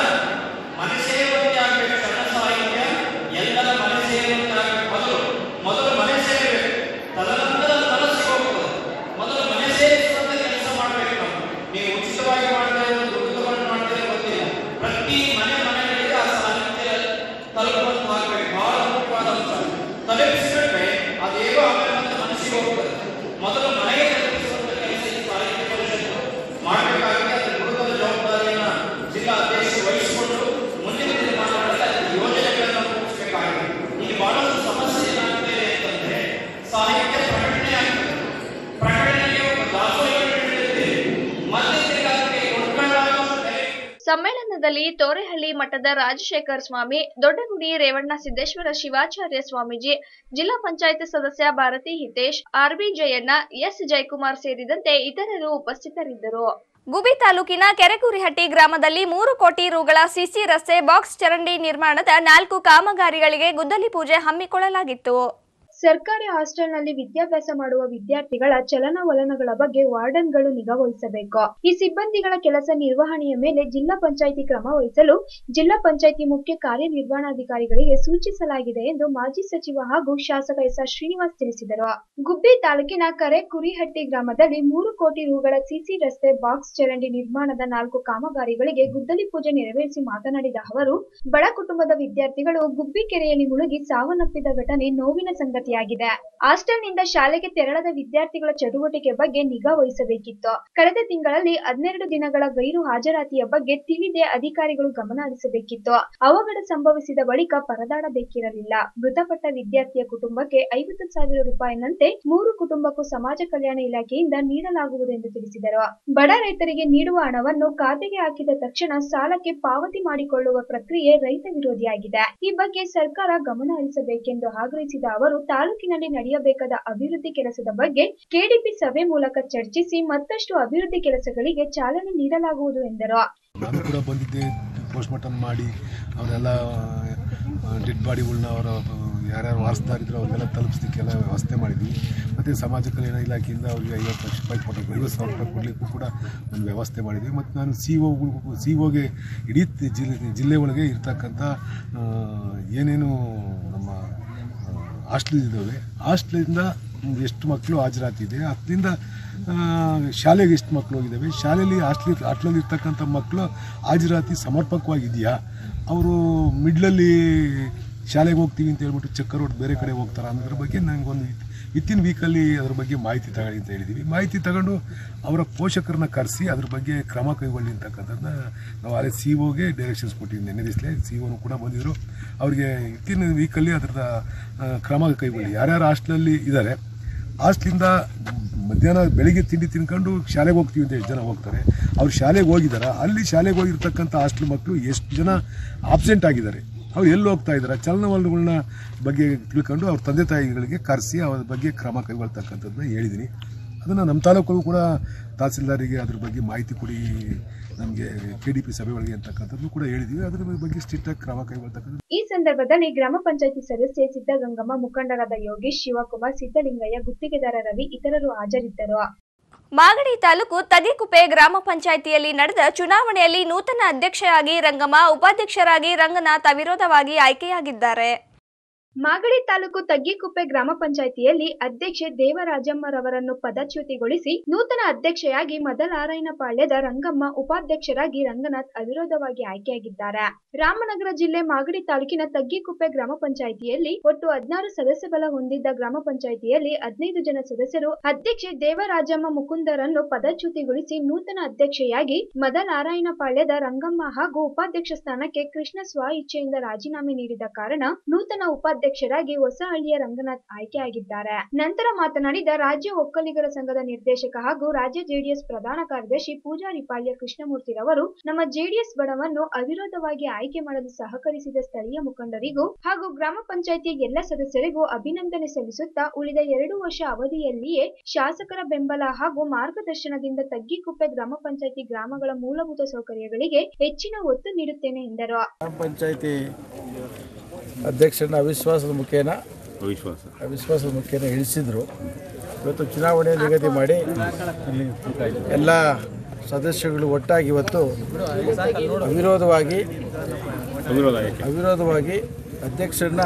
ಮನಸೇವಂತೆ ಆಗಬೇಕು ಶರಣ ಸಾಹಿತ್ಯ ಎಲ್ಲರ ಮನಸೇವಂತೆ ಆಗಬೇಕು ಮೊದಲು ಮೊದಲು ಮನೆ ಸೇರಬೇಕು ತದನಂತರ ಮನಸ್ಸಿಗೆ ಹೋಗ್ತದೆ ಮೊದಲು ಮನೆ ಸೇರಿಸುವಂತ ಕೆಲಸ ಮಾಡಬೇಕು ನಾವು ನೀವು ಉಚಿತವಾಗಿ ಮಾಡ್ತೇವೆ ದುಡ್ಡು ತಗೊಂಡು ಮಾಡ್ತೇವೆ ಗೊತ್ತಿಲ್ಲ ಪ್ರತಿ ಮನೆ ಮನೆಗಳಿಗೆ ಆ ಸಾಹಿತ್ಯ ತಲುಪುವಂತ ಆಗಬೇಕು ಬಹಳ ಮುಖ್ಯವಾದ ಅಂಶ ತಲುಪಿಸಿಬಿಟ್ರೆ ಅದೇನೋ ಆಮೇಲೆ ಮತ್ತೆ ಮನಸ್ಸಿಗೆ ಹೋಗ್ತದೆ ಮೊದಲು ಮನೆಗೆ ತಲುಪಿಸುವಂತ ಕೆಲಸ ಈ ಸಾಹಿತ್ಯ ಪರಿಷತ್ತು ಮಾಡಬೇಕಾಗಿದೆ ಅದರ ಕುಟುಂಬದ ಜವಾಬ್ದಾರಿಯನ್ನ ಜಿಲ್ಲಾ ಅಧ್ಯಕ್ಷರು ವಹಿಸಿಕೊಂಡು ಮುಂದಿನ ದಿನಮಾನಗಳಲ್ಲಿ ಅದರ ಯೋಜನೆಗಳನ್ನು ರೂಪಿಸಬೇಕಾಗಿದೆ ಇಲ್ಲಿ ಬಹಳಷ್ಟು ಸಮಸ್ಯೆ ಏನಾಗ್ತಿದೆ ಅಂತಂದ್ರೆ ಸಾಹಿತ್ಯ ಪ್ರಕಟಣೆ ಆಗ್ತದೆ ಪ್ರಕಟಣೆಗೆ ಒಬ್ಬ ದಾಸೋಹ ನಡೆಯುತ್ತೆ ಮತ್ತೆ ತಿರ್ಗಾ ಅದಕ್ಕೆ ಕೊಟ್ಕೊಳ್ಳೋ ಬೆಲೆ ಸಮ್ಮೇಳನದಲ್ಲಿ ತೋರೆಹಳ್ಳಿ ಮಠದ ರಾಜಶೇಖರ್ ಸ್ವಾಮಿ ದೊಡ್ಡಗುಡಿ ರೇವಣ್ಣ ಸಿದ್ದೇಶ್ವರ ಶಿವಾಚಾರ್ಯ ಸ್ವಾಮೀಜಿ ಜಿಲ್ಲಾ ಪಂಚಾಯತ್ ಸದಸ್ಯ ಭಾರತಿ ಹಿತೇಶ್ ಆರ್ಬಿ ಜಯಣ್ಣ ಎಸ್ ಜಯಕುಮಾರ್ ಸೇರಿದಂತೆ ಇತರರು ಉಪಸ್ಥಿತರಿದ್ದರು ಗುಬಿ ತಾಲೂಕಿನ ಕೆರೆಕುರಿಹಟ್ಟಿ ಗ್ರಾಮದಲ್ಲಿ ಮೂರು ಕೋಟಿ ರುಗಳ ಸಿಸಿ ರಸ್ತೆ ಬಾಕ್ಸ್ ಚರಂಡಿ ನಿರ್ಮಾಣದ ನಾಲ್ಕು ಕಾಮಗಾರಿಗಳಿಗೆ ಗುದ್ದಲಿ ಪೂಜೆ ಹಮ್ಮಿಕೊಳ್ಳಲಾಗಿತ್ತು ಸರ್ಕಾರಿ ಹಾಸ್ಟೆಲ್ನಲ್ಲಿ ವಿದ್ಯಾಭ್ಯಾಸ ಮಾಡುವ ವಿದ್ಯಾರ್ಥಿಗಳ ಚಲನವಲನಗಳ ಬಗ್ಗೆ ವಾರ್ಡನ್ಗಳು ನಿಗಾ ವಹಿಸಬೇಕು ಈ ಸಿಬ್ಬಂದಿಗಳ ಕೆಲಸ ನಿರ್ವಹಣೆಯ ಮೇಲೆ ಜಿಲ್ಲಾ ಪಂಚಾಯಿತಿ ಕ್ರಮ ವಹಿಸಲು ಜಿಲ್ಲಾ ಪಂಚಾಯಿತಿ ಮುಖ್ಯ ಕಾರ್ಯನಿರ್ವಹಣಾಧಿಕಾರಿಗಳಿಗೆ ಸೂಚಿಸಲಾಗಿದೆ ಎಂದು ಮಾಜಿ ಸಚಿವ ಹಾಗೂ ಶಾಸಕ ಎಸ್ ಆರ್ ಶ್ರೀನಿವಾಸ್ ತಿಳಿಸಿದರು ಗುಬ್ಬಿ ತಾಲೂಕಿನ ಕರೆ ಕುರಿಹಟ್ಟಿ ಗ್ರಾಮದಲ್ಲಿ ಮೂರು ಕೋಟಿ ರುಗಳ ಸಿಸಿ ರಸ್ತೆ ಬಾಕ್ಸ್ ಚರಂಡಿ ನಿರ್ಮಾಣದ ನಾಲ್ಕು ಕಾಮಗಾರಿಗಳಿಗೆ ಗುದ್ದಲಿ ಪೂಜೆ ನೆರವೇರಿಸಿ ಮಾತನಾಡಿದ ಅವರು ಬಡ ಕುಟುಂಬದ ವಿದ್ಯಾರ್ಥಿಗಳು ಗುಬ್ಬಿ ಕೆರೆಯಲ್ಲಿ ಮುಳುಗಿ ಸಾವನ್ನಪ್ಪಿದ ಘಟನೆ ನೋವಿನ ಸಂಗತಿಯಾಗಿದೆ ಹಾಸ್ಟೆಲ್ನಿಂದ ಶಾಲೆಗೆ ತೆರಳದ ವಿದ್ಯಾರ್ಥಿಗಳ ಚಟುವಟಿಕೆ ಬಗ್ಗೆ ನಿಗಾ ವಹಿಸಬೇಕಿತ್ತು ಕಳೆದ ತಿಂಗಳಲ್ಲಿ ಹನ್ನೆರಡು ದಿನಗಳ ಗೈರು ಹಾಜರಾತಿಯ ಬಗ್ಗೆ ತಿಳಿದೇ ಅಧಿಕಾರಿಗಳು ಗಮನ ಹರಿಸಬೇಕಿತ್ತು ಅವಘಡ ಸಂಭವಿಸಿದ ಬಳಿಕ ಪರದಾಡಬೇಕಿರಲಿಲ್ಲ ಮೃತಪಟ್ಟ ವಿದ್ಯಾರ್ಥಿಯ ಕುಟುಂಬಕ್ಕೆ ಐವತ್ತು ಸಾವಿರ ರೂಪಾಯಿನಂತೆ ಮೂರು ಕುಟುಂಬಕ್ಕೂ ಸಮಾಜ ಕಲ್ಯಾಣ ಇಲಾಖೆಯಿಂದ ನೀಡಲಾಗುವುದು ಎಂದು ತಿಳಿಸಿದರು ಬಡ ರೈತರಿಗೆ ನೀಡುವ ಹಣವನ್ನು ಖಾತೆಗೆ ಹಾಕಿದ ತಕ್ಷಣ ಸಾಲಕ್ಕೆ ಪಾವತಿ ಮಾಡಿಕೊಳ್ಳುವ ಪ್ರಕ್ರಿಯೆ ರೈತ ವಿರೋಧಿಯಾಗಿದೆ ಈ ಬಗ್ಗೆ ಸರ್ಕಾರ ಗಮನ ಹರಿಸಬೇಕೆಂದು ಆಗ್ರಹಿಸಿದ ಅವರು ತಾಲೂಕಿನಲ್ಲಿ ನಡೆಯಬೇಕಾದ ಅಭಿವೃದ್ಧಿ ಕೆಲಸದ ಬಗ್ಗೆ ಕೆಡಿಪಿ ಸಭೆ ಮೂಲಕ ಚರ್ಚಿಸಿ ಮತ್ತಷ್ಟು ಅಭಿವೃದ್ಧಿ ಕೆಲಸಗಳಿಗೆ ಚಾಲನೆ ನೀಡಲಾಗುವುದು ಎಂದರು ನಾನು ಕೂಡ ಬಂದಿದ್ದೆ ಪೋಸ್ಟ್ ಮಾರ್ಟಮ್ ಮಾಡಿ ಅವರೆಲ್ಲ ಡೆಡ್ ಬಾಡಿಗಳನ್ನ ಅವರ ಯಾರ್ಯಾರು ವಾರಸ್ದಾರಿದ್ರು ಅವ್ರಿಗೆಲ್ಲ ತಲುಪಿಸ್ಲಿಕ್ಕೆಲ್ಲ ವ್ಯವಸ್ಥೆ ಮಾಡಿದ್ವಿ ಮತ್ತು ಸಮಾಜ ಕಲ್ಯಾಣ ಇಲಾಖೆಯಿಂದ ಅವರಿಗೆ ಐವತ್ತು ಲಕ್ಷ ರೂಪಾಯಿ ಕೊಟ್ಟಿದ್ವಿ ಐವತ್ತು ಸಾವಿರ ರೂಪಾಯಿ ಕೊಡಲಿಕ್ಕೂ ಕೂಡ ಒಂದು ವ್ಯವಸ್ಥೆ ಮಾಡಿದ್ವಿ ಮತ್ತು ನಾನು ಸಿ ಒಗಳಿಗೂ ಸಿ ಒಗೆ ಇಡೀ ಜಿಲ್ಲೆ ಜಿಲ್ಲೆ ಒಳಗೆ ಇರ್ತಕ್ಕಂಥ ಆ, ಏನೇನು ನಮ್ಮ ಹಾಸ್ಟೆಲ್ ಇದ್ದಾವೆ ಹಾಸ್ಟೆಲಿಂದ ಎಷ್ಟು ಮಕ್ಕಳು ಹಾಜರಾತಿದೆ ಅದರಿಂದ ಶಾಲೆಗೆ ಎಷ್ಟು ಮಕ್ಕಳು ಹೋಗಿದ್ದಾವೆ ಶಾಲೆಯಲ್ಲಿ ಹಾಸ್ಟೆಲ್ ಹಾಸ್ಟೆಲಲ್ಲಿ ಇರ್ತಕ್ಕಂಥ ಮಕ್ಕಳು ಹಾಜರಾತಿ ಸಮರ್ಪಕವಾಗಿದೆಯಾ ಅವರು ಮಿಡ್ಲಲ್ಲಿ ಶಾಲೆಗೆ ಹೋಗ್ತೀವಿ ಅಂತ ಹೇಳ್ಬಿಟ್ಟು ಚಕ್ಕರ್ ಹೊಡೆದು ಬೇರೆ ಕಡೆ ಹೋಗ್ತಾರೆ ಅನ್ನೋದ್ರ ಬಗ್ಗೆ ನನಗೊಂದು ವಿತಿನ್ ವೀಕಲ್ಲಿ ಅದ್ರ ಬಗ್ಗೆ ಮಾಹಿತಿ ತಗೊಳ್ಳಿ ಅಂತ ಹೇಳಿದ್ದೀವಿ ಮಾಹಿತಿ ತಗೊಂಡು ಅವರ ಪೋಷಕರನ್ನ ಕರೆಸಿ ಅದ್ರ ಬಗ್ಗೆ ಕ್ರಮ ಕೈಗೊಳ್ಳಿ ಅಂತಕ್ಕಂಥದ್ದನ್ನ ನಾವು ಅದೇ ಸಿ ಒಗೆ ಡೈರೆಕ್ಷನ್ಸ್ ಕೊಟ್ಟಿದ್ದೀವಿ ನೆನ್ನೆ ದಿವಸಲೇ ಸಿ ಒನು ಕೂಡ ಬಂದಿದ್ದರು ಅವರಿಗೆ ವಿತಿನ್ ವೀಕಲ್ಲಿ ಅದ್ರದ್ದು ಆ, ಕ್ರಮ ಕೈಗೊಳ್ಳಿ ಯಾರ್ಯಾರು ಹಾಸ್ಟೆಲಲ್ಲಿ ಇದ್ದಾರೆ ಹಾಸ್ಟ್ಲಿಂದ ಮಧ್ಯಾಹ್ನ ಬೆಳಿಗ್ಗೆ ತಿಂಡಿ ತಿನ್ಕೊಂಡು ಶಾಲೆಗೆ ಹೋಗ್ತೀವಿ ಅಂತ ಎಷ್ಟು ಜನ ಹೋಗ್ತಾರೆ ಅವ್ರು ಶಾಲೆಗೆ ಹೋಗಿದ್ದಾರೆ ಅಲ್ಲಿ ಶಾಲೆಗೆ ಹೋಗಿರ್ತಕ್ಕಂಥ ಹಾಸ್ಟೆಲ್ ಮಕ್ಕಳು ಎಷ್ಟು ಜನ ಆಬ್ಸೆಂಟ್ ಆಗಿದ್ದಾರೆ ಅವ್ರು ಎಲ್ಲಿ ಹೋಗ್ತಾ ಇದ್ದಾರೆ ಚಲನವಲನಗಳನ್ನ ಬಗ್ಗೆ ತಿಳ್ಕೊಂಡು ಅವ್ರ ತಂದೆ ತಾಯಿಗಳಿಗೆ ಕರೆಸಿ ಅವ್ರ ಬಗ್ಗೆ ಕ್ರಮ ಕೈಗೊಳ್ತಕ್ಕಂಥದ್ದನ್ನ ಹೇಳಿದ್ದೀನಿ ಅದನ್ನು ನಮ್ಮ ತಾಲೂಕು ಕೂಡ ತಹಸೀಲ್ದಾರಿಗೆ ಅದ್ರ ಬಗ್ಗೆ ಮಾಹಿತಿ ಕೊಡಿ ನಮಗೆ ಕೆ ಡಿ ಪಿ ಸಭೆಗಳಿಗೆ ಅಂತಕ್ಕಂಥದ್ದು ಕೂಡ ಹೇಳಿದ್ದೀವಿ ಅದ್ರ ಬಗ್ಗೆ ಸ್ಟ್ರಿಕ್ಟಾಗಿ ಕ್ರಮ ಕೈಗೊಳ್ತಕ್ಕಂಥದ್ದು ಈ ಸಂದರ್ಭದಲ್ಲಿ ಗ್ರಾಮ ಪಂಚಾಯಿತಿ ಸದಸ್ಯೆ ಸಿದ್ದಗಂಗಮ್ಮ ಮುಖಂಡರಾದ ಯೋಗೇಶ್ ಶಿವಕುಮಾರ್ ಸಿದ್ದಲಿಂಗಯ್ಯ ಗುತ್ತಿಗೆದಾರ ರವಿ ಇತರರು ಹಾಜರಿದ್ದರು ಮಾಗಡಿ ತಾಲೂಕು ತಗಿಕುಪ್ಪೆ ಗ್ರಾಮ ಪಂಚಾಯಿತಿಯಲ್ಲಿ ನಡೆದ ಚುನಾವಣೆಯಲ್ಲಿ ನೂತನ ಅಧ್ಯಕ್ಷೆಯಾಗಿ ರಂಗಮ್ಮ ಉಪಾಧ್ಯಕ್ಷರಾಗಿ ರಂಗನಾಥ್ ಅವಿರೋಧವಾಗಿ ಆಯ್ಕೆಯಾಗಿದ್ದಾರೆ ಮಾಗಡಿ ತಾಲೂಕು ತಗ್ಗಿಕುಪ್ಪೆ ಗ್ರಾಮ ಪಂಚಾಯಿತಿಯಲ್ಲಿ ಅಧ್ಯಕ್ಷೆ ದೇವರಾಜಮ್ಮರವರನ್ನು ಪದಚ್ಯುತಿಗೊಳಿಸಿ ನೂತನ ಅಧ್ಯಕ್ಷೆಯಾಗಿ ಮೊದಲಾರೈನಪಾಳ್ಯದ ರಂಗಮ್ಮ ಉಪಾಧ್ಯಕ್ಷರಾಗಿ ರಂಗನಾಥ್ ಅವಿರೋಧವಾಗಿ ಆಯ್ಕೆಯಾಗಿದ್ದಾರೆ ರಾಮನಗರ ಜಿಲ್ಲೆ ಮಾಗಡಿ ತಾಲೂಕಿನ ತಗ್ಗಿಕುಪ್ಪೆ ಗ್ರಾಮ ಪಂಚಾಯಿತಿಯಲ್ಲಿ ಒಟ್ಟು ಹದಿನಾರು ಸದಸ್ಯ ಬಲ ಹೊಂದಿದ್ದ ಗ್ರಾಮ ಪಂಚಾಯಿತಿಯಲ್ಲಿ ಹದಿನೈದು ಜನ ಸದಸ್ಯರು ಅಧ್ಯಕ್ಷೆ ದೇವರಾಜಮ್ಮ ಮುಕುಂದರನ್ನು ಪದಚ್ಯುತಿಗೊಳಿಸಿ ನೂತನ ಅಧ್ಯಕ್ಷೆಯಾಗಿ ಮೊದಲಾರಾಯಣಪಾಳ್ಯದ ರಂಗಮ್ಮ ಹಾಗೂ ಉಪಾಧ್ಯಕ್ಷ ಸ್ಥಾನಕ್ಕೆ ಕೃಷ್ಣ ಸ್ವ ಇಚ್ಛೆಯಿಂದ ರಾಜೀನಾಮೆ ನೀಡಿದ ಕಾರಣ ನೂತನ ಉಪಾಧ್ಯಕ್ಷರಾಗಿ ಹೊಸಹಳ್ಳಿಯ ರಂಗನಾಥ್ ಆಯ್ಕೆಯಾಗಿದ್ದಾರೆ ನಂತರ ಮಾತನಾಡಿದ ರಾಜ್ಯ ಒಕ್ಕಲಿಗರ ಸಂಘದ ನಿರ್ದೇಶಕ ಹಾಗೂ ರಾಜ್ಯ ಜೆಡಿಎಸ್ ಪ್ರಧಾನ ಕಾರ್ಯದರ್ಶಿ ಪೂಜಾರಿ ಪಾಳ್ಯ ಕೃಷ್ಣಮೂರ್ತಿರವರು ನಮ್ಮ ಜೆಡಿಎಸ್ ಬಣವನ್ನು ಅವಿರೋಧವಾಗಿ ಆಯ್ಕೆ ಮಾಡಲು ಸಹಕರಿಸಿದ ಸ್ಥಳೀಯ ಮುಖಂಡರಿಗೂ ಹಾಗೂ ಗ್ರಾಮ ಪಂಚಾಯಿತಿಯ ಎಲ್ಲ ಸದಸ್ಯರಿಗೂ ಅಭಿನಂದನೆ ಸಲ್ಲಿಸುತ್ತಾ ಉಳಿದ ಎರಡು ವರ್ಷ ಅವಧಿಯಲ್ಲಿಯೇ ಶಾಸಕರ ಬೆಂಬಲ ಹಾಗೂ ಮಾರ್ಗದರ್ಶನದಿಂದ ತಗ್ಗಿಕುಪ್ಪೆ ಗ್ರಾಮ ಪಂಚಾಯಿತಿ ಗ್ರಾಮಗಳ ಮೂಲಭೂತ ಸೌಕರ್ಯಗಳಿಗೆ ಹೆಚ್ಚಿನ ಒತ್ತು ನೀಡುತ್ತೇನೆ ಎಂದರು ಗ್ರಾಮ ಪಂಚಾಯತಿ ಅಧ್ಯಕ್ಷರನ್ನ ಅವಿಶ್ವಾಸದ ಮುಖೇನ ಅವಿಶ್ವಾಸದ ಮುಖೇನ ಇಳಿಸಿದ್ರು ಇವತ್ತು ಚುನಾವಣೆ ನಿಗದಿ ಮಾಡಿ ಎಲ್ಲ ಸದಸ್ಯಗಳು ಒಟ್ಟಾಗಿ ಇವತ್ತು ಅವಿರೋಧವಾಗಿ ಅವಿರೋಧವಾಗಿ ಅಧ್ಯಕ್ಷರನ್ನ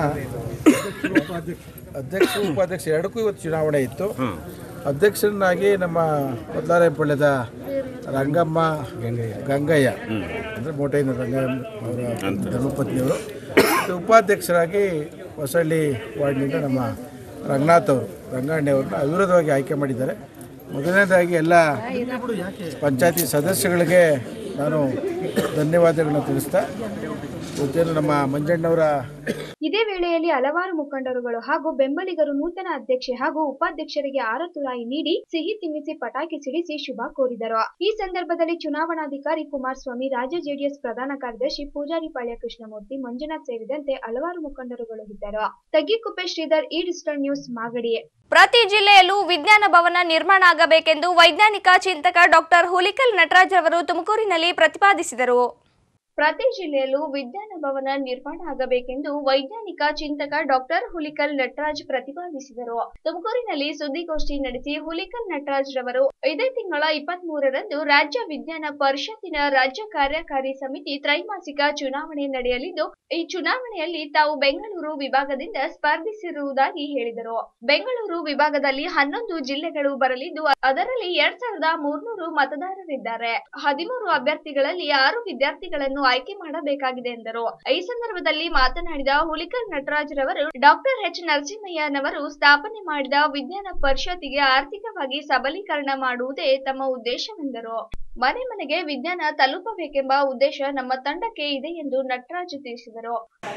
ಅಧ್ಯಕ್ಷ ಉಪಾಧ್ಯಕ್ಷ ಎರಡಕ್ಕೂ ಇವತ್ತು ಚುನಾವಣೆ ಇತ್ತು ಅಧ್ಯಕ್ಷರನ್ನಾಗಿ ನಮ್ಮ ಮೊದಲಾರೆಪಳ್ಯದ ರಂಗಮ್ಮ ಗಂಗಯ್ಯ ಅಂದರೆ ಮೋಟೈನ ರಂಗಯ್ಯ ಅವರ ಧರ್ಮಪತ್ನಿಯವರು ಮತ್ತು ಉಪಾಧ್ಯಕ್ಷರಾಗಿ ಹೊಸಳ್ಳಿ ವಾರ್ಡ್ನಿಂದ ನಮ್ಮ ರಂಗನಾಥ್ ಅವರು ರಂಗಣ್ಣವ್ರನ್ನ ಅವಿರೋಧವಾಗಿ ಆಯ್ಕೆ ಮಾಡಿದ್ದಾರೆ ಮೊದಲನೇದಾಗಿ ಎಲ್ಲ ಪಂಚಾಯತಿ ಸದಸ್ಯಗಳಿಗೆ ನಾನು ಧನ್ಯವಾದಗಳನ್ನ ತಿಳಿಸ್ತಾ ಜೊತೆಯಲ್ಲಿ ನಮ್ಮ ಮಂಜಣ್ಣವರ ಇದೇ ವೇಳೆಯಲ್ಲಿ ಹಲವಾರು ಮುಖಂಡರುಗಳು ಹಾಗೂ ಬೆಂಬಲಿಗರು ನೂತನ ಅಧ್ಯಕ್ಷೆ ಹಾಗೂ ಉಪಾಧ್ಯಕ್ಷರಿಗೆ ಆರ ತುರಾಯಿ ನೀಡಿ ಸಿಹಿ ತಿನ್ನಿಸಿ ಪಟಾಕಿ ಸಿಡಿಸಿ ಶುಭ ಕೋರಿದರು ಈ ಸಂದರ್ಭದಲ್ಲಿ ಚುನಾವಣಾಧಿಕಾರಿ ಕುಮಾರಸ್ವಾಮಿ ರಾಜ್ಯ ಜೆಡಿಎಸ್ ಪ್ರಧಾನ ಕಾರ್ಯದರ್ಶಿ ಪೂಜಾರಿ ಪಾಳ್ಯ ಕೃಷ್ಣಮೂರ್ತಿ ಮಂಜುನಾಥ್ ಸೇರಿದಂತೆ ಹಲವಾರು ಮುಖಂಡರುಗಳು ಇದ್ದರು ತಗ್ಗಿಕುಪ್ಪೆ ಶ್ರೀಧರ್ ಈ ಡಿಜಿಟಲ್ ನ್ಯೂಸ್ ಮಾಗಡಿ ಪ್ರತಿ ಜಿಲ್ಲೆಯಲ್ಲೂ ವಿಜ್ಞಾನ ಭವನ ನಿರ್ಮಾಣ ಆಗಬೇಕೆಂದು ವೈಜ್ಞಾನಿಕ ಚಿಂತಕ ಡಾಕ್ಟರ್ ಹುಲಿಕಲ್ ನಟರಾಜ್ ರವರು ತುಮಕೂರಿನಲ್ಲಿ ಪ್ರತಿಪಾದಿಸಿದರು ಪ್ರತಿ ಜಿಲ್ಲೆಯಲ್ಲೂ ವಿಜ್ಞಾನ ಭವನ ನಿರ್ಮಾಣ ಆಗಬೇಕೆಂದು ವೈಜ್ಞಾನಿಕ ಚಿಂತಕ ಡಾಕ್ಟರ್ ಹುಲಿಕಲ್ ನಟರಾಜ್ ಪ್ರತಿಪಾದಿಸಿದರು ತುಮಕೂರಿನಲ್ಲಿ ಸುದ್ದಿಗೋಷ್ಠಿ ನಡೆಸಿ ಹುಲಿಕಲ್ ನಟರಾಜ್ ರವರು ಇದೇ ತಿಂಗಳ ಇಪ್ಪತ್ತ್ ಮೂರರಂದು ರಾಜ್ಯ ವಿಜ್ಞಾನ ಪರಿಷತ್ತಿನ ರಾಜ್ಯ ಕಾರ್ಯಕಾರಿ ಸಮಿತಿ ತ್ರೈಮಾಸಿಕ ಚುನಾವಣೆ ನಡೆಯಲಿದ್ದು ಈ ಚುನಾವಣೆಯಲ್ಲಿ ತಾವು ಬೆಂಗಳೂರು ವಿಭಾಗದಿಂದ ಸ್ಪರ್ಧಿಸಿರುವುದಾಗಿ ಹೇಳಿದರು ಬೆಂಗಳೂರು ವಿಭಾಗದಲ್ಲಿ ಹನ್ನೊಂದು ಜಿಲ್ಲೆಗಳು ಬರಲಿದ್ದು ಅದರಲ್ಲಿ ಎರಡ್ ಸಾವಿರದ ಮೂರ್ನೂರು ಮತದಾರರಿದ್ದಾರೆ ಹದಿಮೂರು ಅಭ್ಯರ್ಥಿಗಳಲ್ಲಿ ಆರು ವಿದ್ಯಾರ್ಥಿಗಳನ್ನು ಆಯ್ಕೆ ಮಾಡಬೇಕಾಗಿದೆ ಎಂದರು ಈ ಸಂದರ್ಭದಲ್ಲಿ ಮಾತನಾಡಿದ ಹುಲಿಕಲ್ ನಟರಾಜ್ ರವರು ಡಾಕ್ಟರ್ ಎಚ್ ನರಸಿಂಹಯ್ಯನವರು ಸ್ಥಾಪನೆ ಮಾಡಿದ ವಿಜ್ಞಾನ ಪರಿಷತ್ತಿಗೆ ಆರ್ಥಿಕವಾಗಿ ಸಬಲೀಕರಣ ಮಾಡುವುದೇ ತಮ್ಮ ಉದ್ದೇಶವೆಂದರು ಮನೆ ಮನೆಗೆ ವಿಜ್ಞಾನ ತಲುಪಬೇಕೆಂಬ ಉದ್ದೇಶ ನಮ್ಮ ತಂಡಕ್ಕೆ ಇದೆ ಎಂದು ನಟರಾಜ್ ತಿಳಿಸಿದರು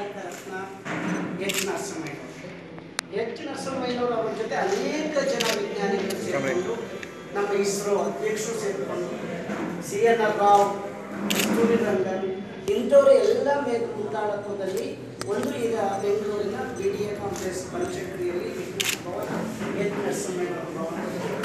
ಎಚ್ ನರಸಿಂಹಯ್ಯ ಎಚ್ ನರಸಿಂಹಯ್ಯನವರು ಅವರ ಜೊತೆ ಅನೇಕ ಜನ ವಿಜ್ಞಾನಿಗಳು ಸೇರಿಕೊಂಡು ನಮ್ಮ ಇಸ್ರೋ ಅಧ್ಯಕ್ಷರು ಸೇರಿಕೊಂಡು C N R Rao Suryarangan ಇಂಥವರು ಎಲ್ಲ ಮೇಘ ಮುಂದಾಳತ್ವದಲ್ಲಿ ಒಂದು ಈಗ ಬೆಂಗಳೂರಿನ ಬಿ ಡಿ ಎ ಕಾಂಪ್ಲೆಕ್ಸ್ ಬನಶಂಕರಿಯಲ್ಲಿ ವಿಜ್ಞಾನ ಭವನ ಎಚ್ ನರಸಿಂಹಯ್ಯನವರ ಭವನ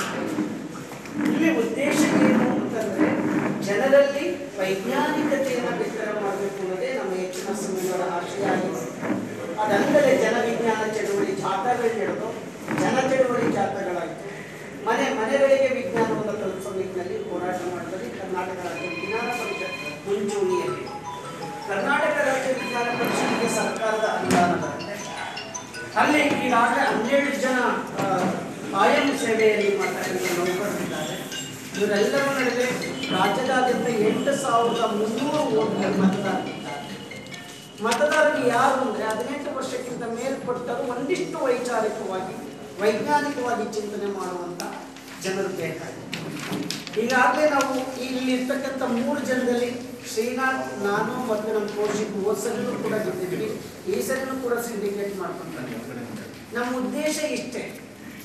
ಇಲ್ಲಿ ಉದ್ದೇಶ ಏನು ಅಂತಂದ್ರೆ ಜನರಲ್ಲಿ ವೈಜ್ಞಾನಿಕತೆಯನ್ನು ಬಿತ್ತರ ಮಾಡಬೇಕು ಅನ್ನೋದೇ ನಮ್ಮ ಎಚ್ ನರಸಿಂಹಯ್ಯನವರ ಆಶಯ ಆಗಿದೆ ಅದಲ್ಲದೆ ಜನವಿಜ್ಞಾನ ಚಳುವಳಿ ಜಾಥಾಗಳು ನಡೆದು ಜನ ಚಳುವಳಿ ಜಾಥಾಗಳಾಯಿತು ಮನೆ ಮನೆಗಳಿಗೆ ವಿಜ್ಞಾನವನ್ನು ತಲುಪಿಸುವ ನಿಟ್ಟಿನಲ್ಲಿ ಹೋರಾಟ ಮಾಡಿದಲ್ಲಿ ಕರ್ನಾಟಕ ರಾಜ್ಯ ವಿಜ್ಞಾನ ಪರಿಷತ್ ಮುಂಚೂಣಿಯಲ್ಲಿ ಕರ್ನಾಟಕ ರಾಜ್ಯ ವಿಜ್ಞಾನ ಪರಿಷತ್ಗೆ ಸರ್ಕಾರದ ಅನುದಾನ ಬರುತ್ತೆ ಅಲ್ಲಿ ಈಗಾಗಲೇ ಹನ್ನೆರಡು ಜನ ಕಾಯಂ ಸೇವೆಯಲ್ಲಿ ಮಾಡ್ತಕ್ಕಂಥ ನೌಕರರಿದ್ದಾರೆ ಇವರೆಲ್ಲರ ನಡುವೆ ರಾಜ್ಯದಾದ್ಯಂತ ಎಂಟು ಸಾವಿರದ ಮುನ್ನೂರು ಓಟ್ಗಳ ಮತದಾರರಿದ್ದಾರೆ ಮತದಾರರು ಯಾರು ಅಂದರೆ ಹದಿನೆಂಟು ವರ್ಷಕ್ಕಿಂತ ಮೇಲ್ಪಟ್ಟರು ಒಂದಿಷ್ಟು ವೈಚಾರಿಕವಾಗಿ ವೈಜ್ಞಾನಿಕವಾಗಿ ಚಿಂತನೆ ಮಾಡುವಂಥ ಜನರು ಬೇಕಾಗಿದೆ ಈಗಾಗಲೇ ನಾವು ಇಲ್ಲಿ ಇರ್ತಕ್ಕಂಥ ಮೂರು ಜನದಲ್ಲಿ ಶ್ರೀನಾಥ್ ನಾನು ಮತ್ತು ನಮ್ಮ ಕೋಶಿಕ್ ಹೋದ ಸರಿನೂ ಕೂಡ ಗೆದ್ದಿದ್ವಿ ಈ ಸರಿನೂ ಕೂಡ ಸಿಂಡಿಕೇಟ್ ಮಾಡ್ಕೊಂತಾರೆ ನಮ್ಮ ಉದ್ದೇಶ ಇಷ್ಟೇ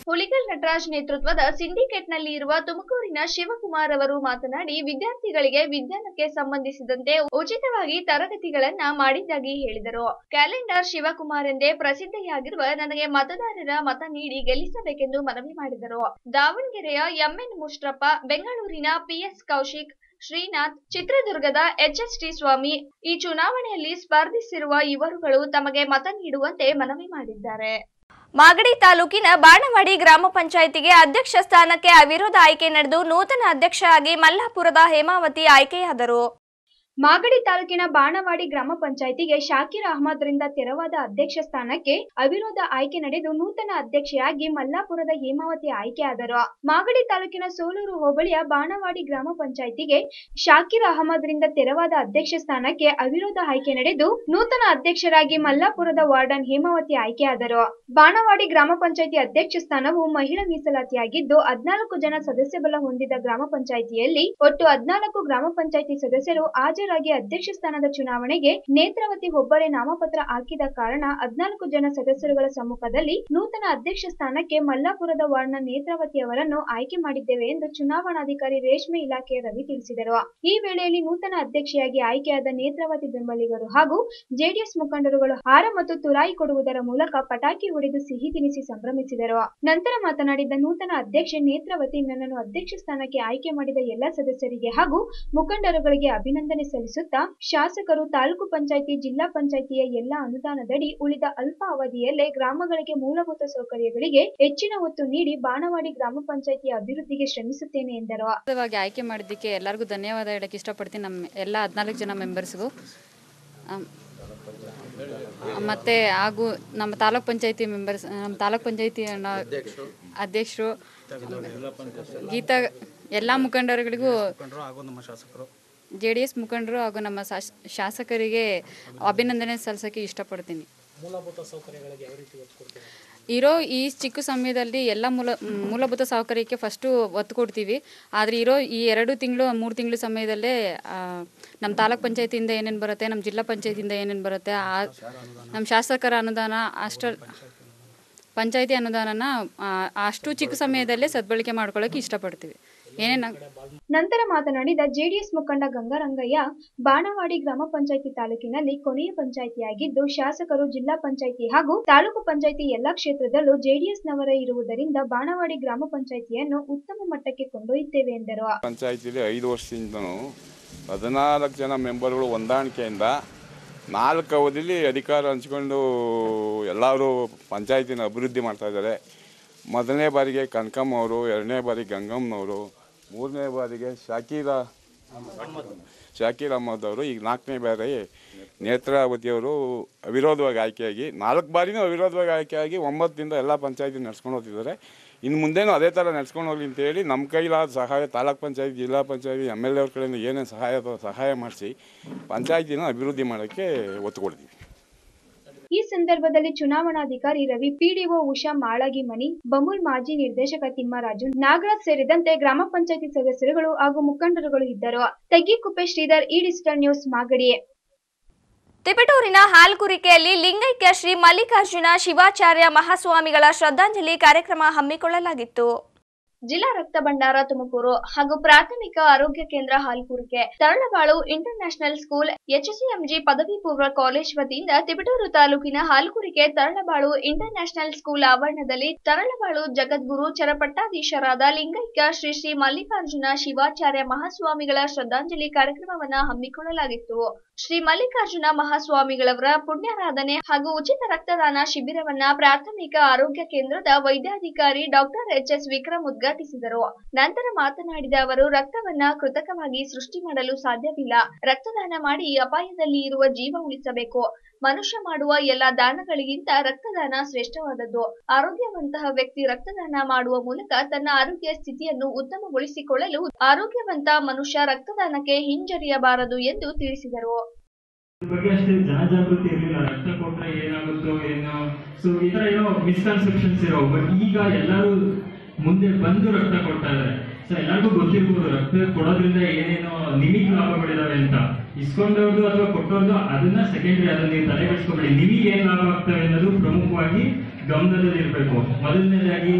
ಹುಲಿಗಲ್ ನಟರಾಜ್ ನೇತೃತ್ವದ ಸಿಂಡಿಕೇಟ್ನಲ್ಲಿ ಇರುವ ತುಮಕೂರಿನ ಶಿವಕುಮಾರ್ ಅವರು ಮಾತನಾಡಿ ವಿದ್ಯಾರ್ಥಿಗಳಿಗೆ ವಿಜ್ಞಾನಕ್ಕೆ ಸಂಬಂಧಿಸಿದಂತೆ ಉಚಿತವಾಗಿ ತರಗತಿಗಳನ್ನ ಮಾಡಿದ್ದಾಗಿ ಹೇಳಿದರು ಕ್ಯಾಲೆಂಡರ್ ಶಿವಕುಮಾರ್ ಎಂದೇ ಪ್ರಸಿದ್ಧಿಯಾಗಿರುವ ನನಗೆ ಮತದಾರರ ಮತ ನೀಡಿ ಗೆಲ್ಲಿಸಬೇಕೆಂದು ಮನವಿ ಮಾಡಿದರು ದಾವಣಗೆರೆಯ ಎಂಎನ್ ಮುಷ್ಟ್ರಪ್ಪ ಬೆಂಗಳೂರಿನ ಪಿಎಸ್ ಕೌಶಿಕ್ ಶ್ರೀನಾಥ್ ಚಿತ್ರದುರ್ಗದ ಎಚ್ಎಸ್ ಟಿ ಸ್ವಾಮಿ ಈ ಚುನಾವಣೆಯಲ್ಲಿ ಸ್ಪರ್ಧಿಸಿರುವ ಇವರುಗಳು ತಮಗೆ ಮತ ನೀಡುವಂತೆ ಮನವಿ ಮಾಡಿದ್ದಾರೆ ಮಾಗಡಿ ತಾಲೂಕಿನ ಬಾಣವಾಡಿ ಗ್ರಾಮ ಪಂಚಾಯಿತಿಗೆ ಅಧ್ಯಕ್ಷ ಸ್ಥಾನಕ್ಕೆ ಅವಿರೋಧ ಆಯ್ಕೆ ನಡೆದು ನೂತನ ಅಧ್ಯಕ್ಷರಾಗಿ ಮಲ್ಲಾಪುರದ ಹೇಮಾವತಿ ಆಯ್ಕೆಯಾದರು ಮಾಗಡಿ ತಾಲೂಕಿನ ಬಾಣವಾಡಿ ಗ್ರಾಮ ಪಂಚಾಯಿತಿಗೆ ಶಾಕೀರ್ ಅಹಮದ್ ರಿಂದ ತೆರವಾದ ಅಧ್ಯಕ್ಷ ಸ್ಥಾನಕ್ಕೆ ಅವಿರೋಧ ಆಯ್ಕೆ ನಡೆದು ನೂತನ ಅಧ್ಯಕ್ಷೆಯಾಗಿ ಮಲ್ಲಾಪುರದ ಹೇಮಾವತಿ ಆಯ್ಕೆಯಾದರು ಮಾಗಡಿ ತಾಲೂಕಿನ ಸೋಲೂರು ಹೋಬಳಿಯ ಬಾಣವಾಡಿ ಗ್ರಾಮ ಪಂಚಾಯಿತಿಗೆ ಶಾಕೀರ್ ಅಹಮದ್ ರಿಂದ ತೆರವಾದ ಅಧ್ಯಕ್ಷ ಸ್ಥಾನಕ್ಕೆ ಅವಿರೋಧ ಆಯ್ಕೆ ನಡೆದು ನೂತನ ಅಧ್ಯಕ್ಷರಾಗಿ ಮಲ್ಲಾಪುರದ ವಾರ್ಡನ್ ಹೇಮಾವತಿ ಆಯ್ಕೆಯಾದರು ಬಾಣವಾಡಿ ಗ್ರಾಮ ಪಂಚಾಯಿತಿ ಅಧ್ಯಕ್ಷ ಸ್ಥಾನವು ಮಹಿಳಾ ಮೀಸಲಾತಿಯಾಗಿದ್ದು ಹದ್ನಾಲ್ಕು ಜನ ಸದಸ್ಯ ಬಲ ಹೊಂದಿದ ಗ್ರಾಮ ಪಂಚಾಯಿತಿಯಲ್ಲಿ ಒಟ್ಟು ಹದ್ನಾಲ್ಕು ಗ್ರಾಮ ಪಂಚಾಯಿತಿ ಸದಸ್ಯರು ಹಾಜರಾಗಿ ಅಧ್ಯಕ್ಷ ಸ್ಥಾನದ ಚುನಾವಣೆಗೆ ನೇತ್ರಾವತಿ ಒಬ್ಬರೇ ನಾಮಪತ್ರ ಹಾಕಿದ ಕಾರಣ ಹದ್ನಾಲ್ಕು ಜನ ಸದಸ್ಯರುಗಳ ಸಮ್ಮುಖದಲ್ಲಿ ನೂತನ ಅಧ್ಯಕ್ಷ ಸ್ಥಾನಕ್ಕೆ ಮಲ್ಲಾಪುರದ ವಾರ್ಡ್ನ ನೇತ್ರಾವತಿ ಅವರನ್ನು ಆಯ್ಕೆ ಮಾಡಿದ್ದೇವೆ ಎಂದು ಚುನಾವಣಾಧಿಕಾರಿ ರೇಷ್ಮೆ ಇಲಾಖೆಯ ರವಿ ತಿಳಿಸಿದರು ಈ ವೇಳೆಯಲ್ಲಿ ನೂತನ ಅಧ್ಯಕ್ಷೆಯಾಗಿ ಆಯ್ಕೆಯಾದ ನೇತ್ರಾವತಿ ಬೆಂಬಲಿಗರು ಹಾಗೂ ಜೆಡಿಎಸ್ ಮುಖಂಡರುಗಳು ಹಾರ ಮತ್ತು ತುರಾಯಿ ಕೊಡುವುದರ ಮೂಲಕ ಪಟಾಕಿ ಹೊಡೆದು ಸಿಹಿ ತಿನಿಸಿ ಸಂಭ್ರಮಿಸಿದರು ನಂತರ ಮಾತನಾಡಿದ ನೂತನ ಅಧ್ಯಕ್ಷೆ ನೇತ್ರಾವತಿ ನನ್ನನ್ನು ಅಧ್ಯಕ್ಷ ಸ್ಥಾನಕ್ಕೆ ಆಯ್ಕೆ ಮಾಡಿದ ಎಲ್ಲ ಸದಸ್ಯರಿಗೆ ಹಾಗೂ ಮುಖಂಡರುಗಳಿಗೆ ಅಭಿನಂದನೆ ಸಲ್ಲಿಸುತ್ತಾ ಶಾಸಕರು ತಾಲೂಕು ಪಂಚಾಯಿತಿ ಜಿಲ್ಲಾ ಪಂಚಾಯಿತಿಯ ಎಲ್ಲ ಅನುದಾನದಡಿ ಉಳಿದ ಅಲ್ಪ ಅವಧಿಯಲ್ಲೇ ಗ್ರಾಮಗಳಿಗೆ ಮೂಲಭೂತ ಸೌಕರ್ಯಗಳಿಗೆ ಹೆಚ್ಚಿನ ಒತ್ತು ನೀಡಿ ಬಾಣವಾಡಿ ಗ್ರಾಮ ಪಂಚಾಯಿತಿಯ ಅಭಿವೃದ್ಧಿಗೆ ಶ್ರಮಿಸುತ್ತೇನೆ ಎಂದರು ವಾಗಿ ಆಯ್ಕೆ ಮಾಡಿದ್ದಕ್ಕೆ ಎಲ್ಲರಿಗೂ ಧನ್ಯವಾದ ಹೇಳಕ್ಕೆ ಇಷ್ಟಪಡ್ತೀನಿ ನಮ್ಮ ಎಲ್ಲ ಹದಿನಾಲ್ಕು ಜನ ಮೆಂಬರ್ಸ್ಗೂ ಮತ್ತು ಹಾಗೂ ನಮ್ಮ ತಾಲೂಕ್ ಪಂಚಾಯತಿ ಮೆಂಬರ್ಸ್ ನಮ್ಮ ತಾಲೂಕ್ ಪಂಚಾಯತಿ ಅಧ್ಯಕ್ಷರು ಗೀತಾ ಎಲ್ಲ ಮುಖಂಡರುಗಳಿಗೂ ಜೆ ಡಿ ಎಸ್ ಮುಖಂಡರು ಹಾಗೂ ನಮ್ಮ ಶಾಸ್- ಶಾಸಕರಿಗೆ ಅಭಿನಂದನೆ ಸಲ್ಲಿಸೋಕ್ಕೆ ಇಷ್ಟಪಡ್ತೀನಿ ಇರೋ ಈ ಚಿಕ್ಕ ಸಮಯದಲ್ಲಿ ಎಲ್ಲ ಮೂಲ ಮೂಲಭೂತ ಸೌಕರ್ಯಕ್ಕೆ ಫಸ್ಟು ಒತ್ತು ಕೊಡ್ತೀವಿ ಆದರೆ ಇರೋ ಈ ಎರಡು ತಿಂಗಳು ಮೂರು ತಿಂಗಳು ಸಮಯದಲ್ಲೇ ಆ, ನಮ್ಮ ತಾಲೂಕ್ ಪಂಚಾಯತಿಯಿಂದ ಏನೇನು ಬರುತ್ತೆ ನಮ್ಮ ಜಿಲ್ಲಾ ಪಂಚಾಯತಿಯಿಂದ ಏನೇನು ಬರುತ್ತೆ ಆ ನಮ್ಮ ಶಾಸಕರ ಅನುದಾನ ಅಷ್ಟ ಪಂಚಾಯತಿ ಅನುದಾನನ ಆ, ಅಷ್ಟು ಚಿಕ್ಕ ಸಮಯದಲ್ಲೇ ಸದ್ಬಳಕೆ ಮಾಡ್ಕೊಳ್ಳೋಕೆ ಇಷ್ಟಪಡ್ತೀವಿ ಏನೇನು ನಂತರ ಮಾತನಾಡಿದ ಜೆಡಿಎಸ್ ಮುಖಂಡ ಗಂಗಾರಂಗಯ್ಯ ಬಾಣವಾಡಿ ಗ್ರಾಮ ಪಂಚಾಯಿತಿ ತಾಲೂಕಿನಲ್ಲಿ ಕೊನೆಯ ಪಂಚಾಯಿತಿಯಾಗಿದ್ದು ಶಾಸಕರು ಜಿಲ್ಲಾ ಪಂಚಾಯಿತಿ ಹಾಗೂ ತಾಲೂಕು ಪಂಚಾಯಿತಿ ಎಲ್ಲಾ ಕ್ಷೇತ್ರದಲ್ಲೂ ಜೆಡಿಎಸ್ ನವರೇ ಇರುವುದರಿಂದ ಬಾಣವಾಡಿ ಗ್ರಾಮ ಪಂಚಾಯಿತಿಯನ್ನು ಉತ್ತಮ ಮಟ್ಟಕ್ಕೆ ಕೊಂಡೊಯ್ಯುತ್ತೇವೆ ಎಂದರು ಪಂಚಾಯತಿಲಿ ಐದು ವರ್ಷದಿಂದನೂ ಹದಿನಾಲ್ಕು ಜನ ಮೆಂಬರ್ಗಳು ಹೊಂದಾಣಿಕೆಯಿಂದ ನಾಲ್ಕು ಅವಧಿಲಿ ಅಧಿಕಾರ ಹಂಚ್ಕೊಂಡು ಎಲ್ಲರೂ ಪಂಚಾಯತಿನ ಅಭಿವೃದ್ಧಿ ಮಾಡ್ತಾ ಇದ್ದಾರೆ ಮೊದಲನೇ ಬಾರಿಗೆ ಕನಕಮ್ಮ ಅವರು ಎರಡನೇ ಬಾರಿ ಗಂಗಮ್ಮನವರು ಮೂರನೇ ಬಾರಿಗೆ ಶಾಕೀರ ಶಾಕೀರ್ ಅಹಮದ್ ಅವರು ಈಗ ನಾಲ್ಕನೇ ಬಾರಿ ನೇತ್ರಾವತಿಯವರು ಅವಿರೋಧವಾಗಿ ಆಯ್ಕೆಯಾಗಿ ನಾಲ್ಕು ಬಾರಿನೂ ಅವಿರೋಧವಾಗಿ ಆಯ್ಕೆಯಾಗಿ ಒಂಬತ್ತರಿಂದ ಎಲ್ಲ ಪಂಚಾಯತಿ ನಡ್ಸ್ಕೊಂಡು ಹೋಗ್ತಿದ್ದಾರೆ ಇನ್ನು ಮುಂದೇನು ಅದೇ ಥರ ನಡ್ಸ್ಕೊಂಡು ಹೋಗ್ಲಿ ಅಂತೇಳಿ ನಮ್ಮ ಕೈಲಾದ ಸಹಾಯ ತಾಲೂಕ್ ಪಂಚಾಯತ್ ಜಿಲ್ಲಾ ಪಂಚಾಯತಿ ಎಮ್ ಎಲ್ ಎ ಅವ್ರ ಕಡೆಯಿಂದ ಏನೇನು ಸಹಾಯ ಅಥವಾ ಸಹಾಯ ಮಾಡಿಸಿ ಪಂಚಾಯತಿನ ಅಭಿವೃದ್ಧಿ ಮಾಡೋಕ್ಕೆ ಒತ್ತು ಕೊಡ್ತೀವಿ ಈ ಸಂದರ್ಭದಲ್ಲಿ ಚುನಾವಣಾಧಿಕಾರಿ ರವಿ ಪಿಡಿಒ ಉಷಾ ಮಾಳಗಿಮನಿ ಬಮೂಲ್ ಮಾಜಿ ನಿರ್ದೇಶಕ ತಿಮ್ಮರಾಜು ನಾಗರಾಜ್ ಸೇರಿದಂತೆ ಗ್ರಾಮ ಪಂಚಾಯತಿ ಸದಸ್ಯರುಗಳು ಹಾಗೂ ಮುಖಂಡರುಗಳು ಇದ್ದರು ತಗ್ಗಿಕುಪ್ಪೆ ಶ್ರೀಧರ್ ಈ ಡಿಜಿಟಲ್ ನ್ಯೂಸ್ ಮಾಗಡಿ ತಿಪಟೂರಿನ ಹಾಲ್ಕುರಿಕೆಯಲ್ಲಿ ಲಿಂಗೈಕ್ಯ ಶ್ರೀ ಮಲ್ಲಿಕಾರ್ಜುನ ಶಿವಾಚಾರ್ಯ ಮಹಾಸ್ವಾಮಿಗಳ ಶ್ರದ್ಧಾಂಜಲಿ ಕಾರ್ಯಕ್ರಮ ಹಮ್ಮಿಕೊಳ್ಳಲಾಗಿತ್ತು ಜಿಲ್ಲಾ ರಕ್ತ ಭಂಡಾರ ತುಮಕೂರು ಹಾಗೂ ಪ್ರಾಥಮಿಕ ಆರೋಗ್ಯ ಕೇಂದ್ರ Halkurike Taralabalu international school HSMG ಪದವಿ ಪೂರ್ವ ಕಾಲೇಜ್ ವತಿಯಿಂದ ತಿಪಟೂರು ತಾಲೂಕಿನ Halkurike Taralabalu international school ಆವರಣದಲ್ಲಿ ತರಳಬಾಳು ಜಗದ್ಗುರು ಚರಪಟ್ಟಾಧೀಶರಾದ ಲಿಂಗೈಕ್ಯ ಶ್ರೀ ಶ್ರೀ ಮಲ್ಲಿಕಾರ್ಜುನ ಶಿವಾಚಾರ್ಯ ಮಹಾಸ್ವಾಮಿಗಳ ಶ್ರದ್ಧಾಂಜಲಿ ಕಾರ್ಯಕ್ರಮವನ್ನ ಹಮ್ಮಿಕೊಳ್ಳಲಾಗಿತ್ತು ಶ್ರೀ ಮಲ್ಲಿಕಾರ್ಜುನ ಮಹಾಸ್ವಾಮಿಗಳವರ ಪುಣ್ಯಾರಾಧನೆ ಹಾಗೂ ಉಚಿತ ರಕ್ತದಾನ ಶಿಬಿರವನ್ನ ಪ್ರಾಥಮಿಕ ಆರೋಗ್ಯ ಕೇಂದ್ರದ ವೈದ್ಯಾಧಿಕಾರಿ ಡಾಕ್ಟರ್ ಎಚ್ ಎಸ್ ವಿಕ್ರಮ್ ಉದ್ಘಾಟಿಸಿದರು ನಂತರ ಮಾತನಾಡಿದ ಅವರು ರಕ್ತವನ್ನ ಕೃತಕವಾಗಿ ಸೃಷ್ಟಿ ಮಾಡಲು ಸಾಧ್ಯವಿಲ್ಲ ರಕ್ತದಾನ ಮಾಡಿ ಅಪಾಯದಲ್ಲಿ ಇರುವ ಜೀವ ಉಳಿಸಬೇಕು ಮನುಷ್ಯ ಮಾಡುವ ಎಲ್ಲಾ ದಾನಗಳಿಗಿಂತ ರಕ್ತದಾನ ಶ್ರೇಷ್ಠವಾದದ್ದು ಆರೋಗ್ಯವಂತಹ ವ್ಯಕ್ತಿ ರಕ್ತದಾನ ಮಾಡುವ ಮೂಲಕ ತನ್ನ ಆರೋಗ್ಯ ಸ್ಥಿತಿಯನ್ನು ಉತ್ತಮಗೊಳಿಸಿಕೊಳ್ಳಲು ಆರೋಗ್ಯವಂತ ಮನುಷ್ಯ ರಕ್ತದಾನಕ್ಕೆ ಹಿಂಜರಿಯಬಾರದು ಎಂದು ತಿಳಿಸಿದರು ಬಗ್ಗೆ ಅಷ್ಟು ಜನಜಾಗೃತಿ ಇರಲಿಲ್ಲ ರಕ್ತ ಕೊಟ್ರೆ ಏನಾಗುತ್ತೋ ಏನೋ ಸೊ ಈ ತರ ಏನೋ ಮಿಸ್ಕನ್ಸೆಪ್ಷನ್ಸ್ ಇರೋ ಬಟ್ ಈಗ ಎಲ್ಲರೂ ಮುಂದೆ ಬಂದು ರಕ್ತ ಕೊಡ್ತಾ ಇದಾರೆ ಸೊ ಎಲ್ಲರಿಗೂ ಗೊತ್ತಿರ್ಬೋದು ರಕ್ತ ಕೊಡೋದ್ರಿಂದ ಏನೇನೋ ನಿಮಗೆ ಲಾಭಗಳಿದಾವೆ ಅಂತ ಇಸ್ಕೊಂಡವ್ರದ್ದು ಅಥವಾ ಕೊಟ್ಟವ್ರದ್ದು ಅದನ್ನ ಸೆಕೆಂಡ್ರಿ ಅದನ್ನ ನೀವು ತಲೆಗೆಡ್ಸ್ಕೊಬೇಡಿ ನಿಮಗೆ ಏನ್ ಲಾಭ ಆಗ್ತವೆ ಅನ್ನೋದು ಪ್ರಮುಖವಾಗಿ ಗಮನದಲ್ಲಿ ಇರಬೇಕು ಮೊದಲನೇದಾಗಿ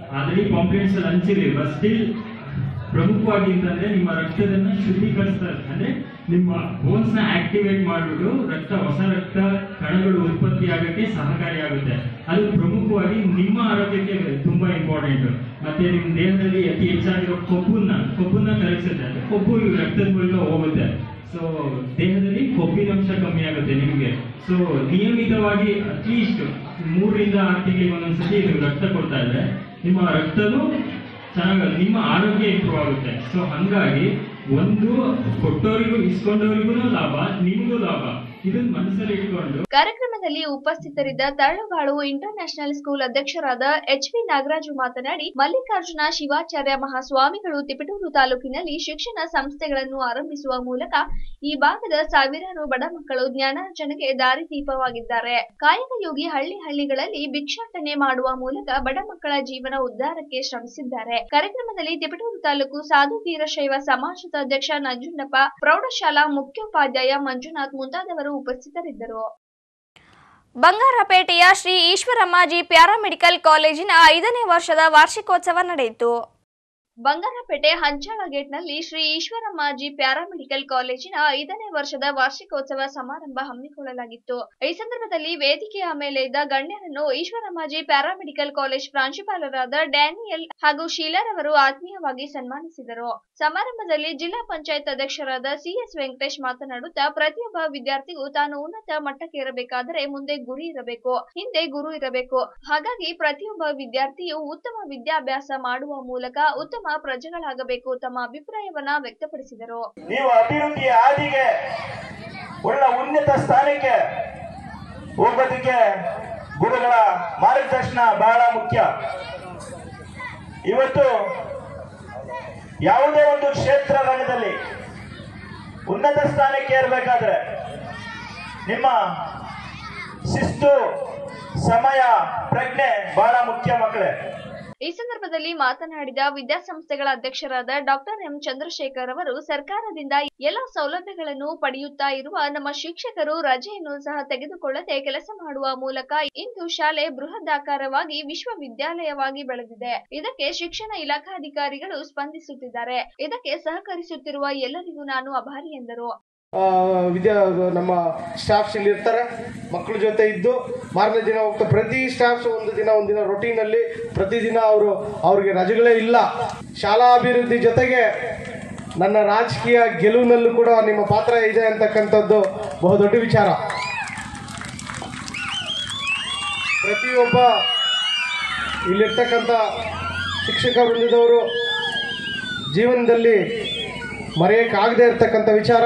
ಆಲ್ರೆಡಿ ಪಾಂಪ್ಲೆಟ್ಸ್ ಅಲ್ಲಿ ಹಂಚಿರಿ ಬಟ್ ಸ್ಟಿಲ್ ಪ್ರಮುಖವಾಗಿ ಅಂತಂದ್ರೆ ನಿಮ್ಮ ರಕ್ತದನ್ನ ಶುದ್ಧೀಕರಿಸ್ತಾರೆ ಅಂದ್ರೆ ನಿಮ್ಮ ಬೋನ್ಸ್ ನ ಆಕ್ಟಿವೇಟ್ ಮಾಡಿಬಿಟ್ಟು ರಕ್ತ ಹೊಸ ರಕ್ತ ಕಣಗಳು ಉತ್ಪತ್ತಿ ಆಗಕ್ಕೆ ಸಹಕಾರಿಯಾಗುತ್ತೆ ಅದು ಪ್ರಮುಖವಾಗಿ ನಿಮ್ಮ ಆರೋಗ್ಯಕ್ಕೆ ತುಂಬಾ ಇಂಪಾರ್ಟೆಂಟ್ ಮತ್ತೆ ನಿಮ್ಮ ದೇಹದಲ್ಲಿ ಅತಿ ಹೆಚ್ಚಾಗಿರೋ ಕೊಬ್ಬನ್ನ ಕೊಬ್ಬನ್ನ ಕರಗಿಸುತ್ತೆ ಅಂದ್ರೆ ಕೊಬ್ಬು ಈ ರಕ್ತದ ಮೂಲಕ ಹೋಗುತ್ತೆ ಸೊ ದೇಹದಲ್ಲಿ ಕೊಬ್ಬಿನಂಶ ಕಮ್ಮಿ ಆಗುತ್ತೆ ನಿಮಗೆ ಸೊ ನಿಯಮಿತವಾಗಿ ಅಟ್ಲೀಸ್ಟ್ ಮೂರರಿಂದ ಆರು ತಿಂಗಳಿಗೆ ಒಂದೊಂದ್ಸತಿ ನೀವು ರಕ್ತ ಕೊಡ್ತಾ ಇದ್ರೆ ನಿಮ್ಮ ರಕ್ತನೂ ಚೆನ್ನಾಗಿ ನಿಮ್ಮ ಆರೋಗ್ಯ ಇಂಪ್ರೂವ್ ಆಗುತ್ತೆ ಸೊ ಹಂಗಾಗಿ ಒಂದು ಕೊಟ್ಟವರಿಗೂ ಇಸ್ಕೊಂಡವರಿಗೂ ಲಾಭ ನಿಮಗೂ ಲಾಭ ಇದನ್ನ ಮನಸ್ಸಲ್ಲಿ ಇಟ್ಕೊಂಡು ಕಾರ್ಯಕ್ರಮದಲ್ಲಿ ಉಪಸ್ಥಿತರಿದ್ದ ತರಳುಗಾಳು ಇಂಟರ್ ನ್ಯಾಷನಲ್ ಸ್ಕೂಲ್ ಅಧ್ಯಕ್ಷರಾದ ಎಚ್ ವಿ ನಾಗರಾಜು ಮಾತನಾಡಿ ಮಲ್ಲಿಕಾರ್ಜುನ ಶಿವಾಚಾರ್ಯ ಮಹಾಸ್ವಾಮಿಗಳು ತಿಪಟೂರು ತಾಲೂಕಿನಲ್ಲಿ ಶಿಕ್ಷಣ ಸಂಸ್ಥೆಗಳನ್ನು ಆರಂಭಿಸುವ ಮೂಲಕ ಈ ಭಾಗದ ಸಾವಿರಾರು ಬಡ ಮಕ್ಕಳು ಜ್ಞಾನಾರ್ಜನೆಗೆ ದಾರಿದೀಪವಾಗಿದ್ದಾರೆ ಕಾಯಕಯೋಗಿ ಹಳ್ಳಿ ಹಳ್ಳಿಗಳಲ್ಲಿ ಭಿಕ್ಷಾಟನೆ ಮಾಡುವ ಮೂಲಕ ಬಡ ಮಕ್ಕಳ ಜೀವನ ಉದ್ಧಾರಕ್ಕೆ ಶ್ರಮಿಸಿದ್ದಾರೆ ಕಾರ್ಯಕ್ರಮದಲ್ಲಿ ತಿಪಟೂರು ತಾಲೂಕು ಸಾಧು ವೀರಶೈವ ಸಮಾಜದ ಅಧ್ಯಕ್ಷ ನಂಜುಂಡಪ್ಪ ಪ್ರೌಢಶಾಲಾ ಮುಖ್ಯೋಪಾಧ್ಯಾಯ ಮಂಜುನಾಥ್ ಮುಂತಾದವರು ಉಪಸ್ಥಿತರಿದ್ದರು ಬಂಗಾರಪೇಟೆಯ ಶ್ರೀ ಈಶ್ವರಮ್ಮಾಜಿ ಪ್ಯಾರಾಮೆಡಿಕಲ್ ಕಾಲೇಜಿನ ಐದನೇ ವರ್ಷದ ವಾರ್ಷಿಕೋತ್ಸವ ನಡೆಯಿತು ಬಂಗಾರಪೇಟೆ ಹಂಚಾಳ ಗೇಟ್ನಲ್ಲಿ ಶ್ರೀ ಈಶ್ವರಮ್ಮಾಜಿ ಪ್ಯಾರಾಮೆಡಿಕಲ್ ಕಾಲೇಜಿನ ಐದನೇ ವರ್ಷದ ವಾರ್ಷಿಕೋತ್ಸವ ಸಮಾರಂಭ ಹಮ್ಮಿಕೊಳ್ಳಲಾಗಿತ್ತು ಈ ಸಂದರ್ಭದಲ್ಲಿ ವೇದಿಕೆಯ ಮೇಲೆ ಇದ್ದ ಗಣ್ಯರನ್ನು ಈಶ್ವರಮ್ಮಾಜಿ ಪ್ಯಾರಾಮೆಡಿಕಲ್ ಕಾಲೇಜ್ ಪ್ರಾಂಶುಪಾಲರಾದ ಡ್ಯಾನಿಯಲ್ ಹಾಗೂ ಶೀಲಾರವರು ಆತ್ಮೀಯವಾಗಿ ಸನ್ಮಾನಿಸಿದರು ಸಮಾರಂಭದಲ್ಲಿ ಜಿಲ್ಲಾ ಪಂಚಾಯತ್ ಅಧ್ಯಕ್ಷರಾದ ಸಿಎಸ್ ವೆಂಕಟೇಶ್ ಮಾತನಾಡುತ್ತಾ ಪ್ರತಿಯೊಬ್ಬ ವಿದ್ಯಾರ್ಥಿಗೂ ತಾನು ಉನ್ನತ ಮಟ್ಟಕ್ಕೆ ಇರಬೇಕಾದರೆ ಮುಂದೆ ಗುರಿ ಇರಬೇಕು ಹಿಂದೆ ಗುರು ಇರಬೇಕು ಹಾಗಾಗಿ ಪ್ರತಿಯೊಬ್ಬ ವಿದ್ಯಾರ್ಥಿಯು ಉತ್ತಮ ವಿದ್ಯಾಭ್ಯಾಸ ಮಾಡುವ ಮೂಲಕ ಉತ್ತಮ ಪ್ರಜೆಗಳಾಗಬೇಕು ತಮ್ಮ ಅಭಿಪ್ರಾಯವನ್ನ ವ್ಯಕ್ತಪಡಿಸಿದರು ನೀವು ಅಭಿವೃದ್ಧಿಯ ಹಾದಿಗೆ ಒಳ್ಳ ಉನ್ನತ ಸ್ಥಾನಕ್ಕೆ ಹೋಗೋದಕ್ಕೆ ಗುರುಗಳ ಮಾರ್ಗದರ್ಶನ ಬಹಳ ಮುಖ್ಯ ಇವತ್ತು ಯಾವುದೇ ಒಂದು ಕ್ಷೇತ್ರ ರಂಗದಲ್ಲಿ ಉನ್ನತ ಸ್ಥಾನಕ್ಕೆ ಏರಬೇಕಾದ್ರೆ ನಿಮ್ಮ ಶಿಸ್ತು ಸಮಯ ಪ್ರಜ್ಞೆ ಬಹಳ ಮುಖ್ಯ ಮಕ್ಕಳೇ ಈ ಸಂದರ್ಭದಲ್ಲಿ ಮಾತನಾಡಿದ ವಿದ್ಯಾಸಂಸ್ಥೆಗಳ ಅಧ್ಯಕ್ಷರಾದ ಡಾಕ್ಟರ್ ಎಂ ಚಂದ್ರಶೇಖರ್ ಅವರು ಸರ್ಕಾರದಿಂದ ಎಲ್ಲ ಸೌಲಭ್ಯಗಳನ್ನು ಪಡೆಯುತ್ತಾ ಇರುವ ನಮ್ಮ ಶಿಕ್ಷಕರು ರಜೆಯನ್ನು ಸಹ ತೆಗೆದುಕೊಳ್ಳದೆ ಕೆಲಸ ಮಾಡುವ ಮೂಲಕ ಇಂದು ಶಾಲೆ ಬೃಹದಾಕಾರವಾಗಿ ವಿಶ್ವವಿದ್ಯಾಲಯವಾಗಿ ಬೆಳೆದಿದೆ ಇದಕ್ಕೆ ಶಿಕ್ಷಣ ಇಲಾಖಾಧಿಕಾರಿಗಳು ಸ್ಪಂದಿಸುತ್ತಿದ್ದಾರೆ ಇದಕ್ಕೆ ಸಹಕರಿಸುತ್ತಿರುವ ಎಲ್ಲರಿಗೂ ನಾನು ಅಭಾರಿ ಎಂದರು ಆ, ವಿದ್ಯಾ ನಮ್ಮ ಸ್ಟಾಫ್ಸ್ ಇಲ್ಲಿ ಇರ್ತಾರೆ ಮಕ್ಕಳ ಜೊತೆ ಇದ್ದು ಮಾರನೇ ದಿನ ಹೋಗ್ತಾ ಪ್ರತಿ ಸ್ಟಾಫ್ಸ್ ಒಂದು ದಿನ ಒಂದಿನ ರೊಟೀನಲ್ಲಿ ಪ್ರತಿದಿನ ಅವರು ಅವ್ರಿಗೆ ರಜೆಗಳೇ ಇಲ್ಲ ಶಾಲಾ ಅಭಿವೃದ್ಧಿ ಜೊತೆಗೆ ನನ್ನ ರಾಜಕೀಯ ಗೆಲುವಿನಲ್ಲೂ ಕೂಡ ನಿಮ್ಮ ಪಾತ್ರ ಇದೆ ಅಂತಕ್ಕಂಥದ್ದು ಬಹುದೊಡ್ಡ ವಿಚಾರ ಪ್ರತಿಯೊಬ್ಬ ಇಲ್ಲಿರ್ತಕ್ಕಂಥ ಶಿಕ್ಷಕ ವೃಂದದವರು ಜೀವನದಲ್ಲಿ ಮರೆಯೋಕ್ಕಾಗದೇ ಇರ್ತಕ್ಕಂಥ ವಿಚಾರ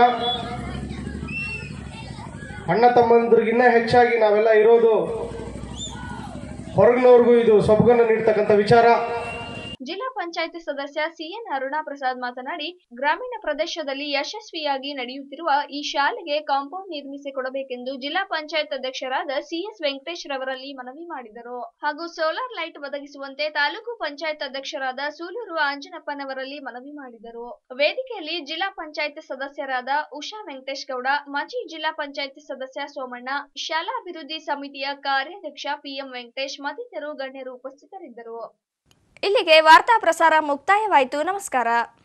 ಅಣ್ಣ ತಮ್ಮಂದ್ರಿಗಿನ್ನ ಹೆಚ್ಚಾಗಿ ನಾವೆಲ್ಲ ಇರೋದು ಹೊರಗಿನವ್ರಿಗೂ ಇದು ಸೊಬಗನ್ನು ನೀಡ್ತಕ್ಕಂಥ ವಿಚಾರ ಜಿಲ್ಲಾ ಪಂಚಾಯತ್ ಸದಸ್ಯ ಸಿಎನ್ ಅರುಣಾ ಪ್ರಸಾದ್ ಮಾತನಾಡಿ ಗ್ರಾಮೀಣ ಪ್ರದೇಶದಲ್ಲಿ ಯಶಸ್ವಿಯಾಗಿ ನಡೆಯುತ್ತಿರುವ ಈ ಶಾಲೆಗೆ ಕಾಂಪೌಂಡ್ ನಿರ್ಮಿಸಿ ಕೊಡಬೇಕೆಂದು ಜಿಲ್ಲಾ ಪಂಚಾಯತ್ ಅಧ್ಯಕ್ಷರಾದ ಸಿಎಸ್ ವೆಂಕಟೇಶ್ ರವರಲ್ಲಿ ಮನವಿ ಮಾಡಿದರು ಹಾಗೂ ಸೋಲಾರ್ ಲೈಟ್ ಒದಗಿಸುವಂತೆ ತಾಲೂಕು ಪಂಚಾಯತ್ ಅಧ್ಯಕ್ಷರಾದ ಸೂಲೂರು ಆಂಜನಪ್ಪನವರಲ್ಲಿ ಮನವಿ ಮಾಡಿದರು ವೇದಿಕೆಯಲ್ಲಿ ಜಿಲ್ಲಾ ಪಂಚಾಯತ್ ಸದಸ್ಯರಾದ ಉಷಾ ವೆಂಕಟೇಶ್ ಗೌಡ ಮಾಜಿ ಜಿಲ್ಲಾ ಪಂಚಾಯತ್ ಸದಸ್ಯ ಸೋಮಣ್ಣ ಶಾಲಾ ಅಭಿವೃದ್ಧಿ ಸಮಿತಿಯ ಕಾರ್ಯಾಧ್ಯಕ್ಷ ಪಿಎಂ ವೆಂಕಟೇಶ್ ಮತ್ತಿತರರು ಗಣ್ಯರು ಉಪಸ್ಥಿತರಿದ್ದರು ಇಲ್ಲಿಗೆ ವಾರ್ತಾ ಪ್ರಸಾರ ಮುಕ್ತಾಯವಾಯಿತು ನಮಸ್ಕಾರ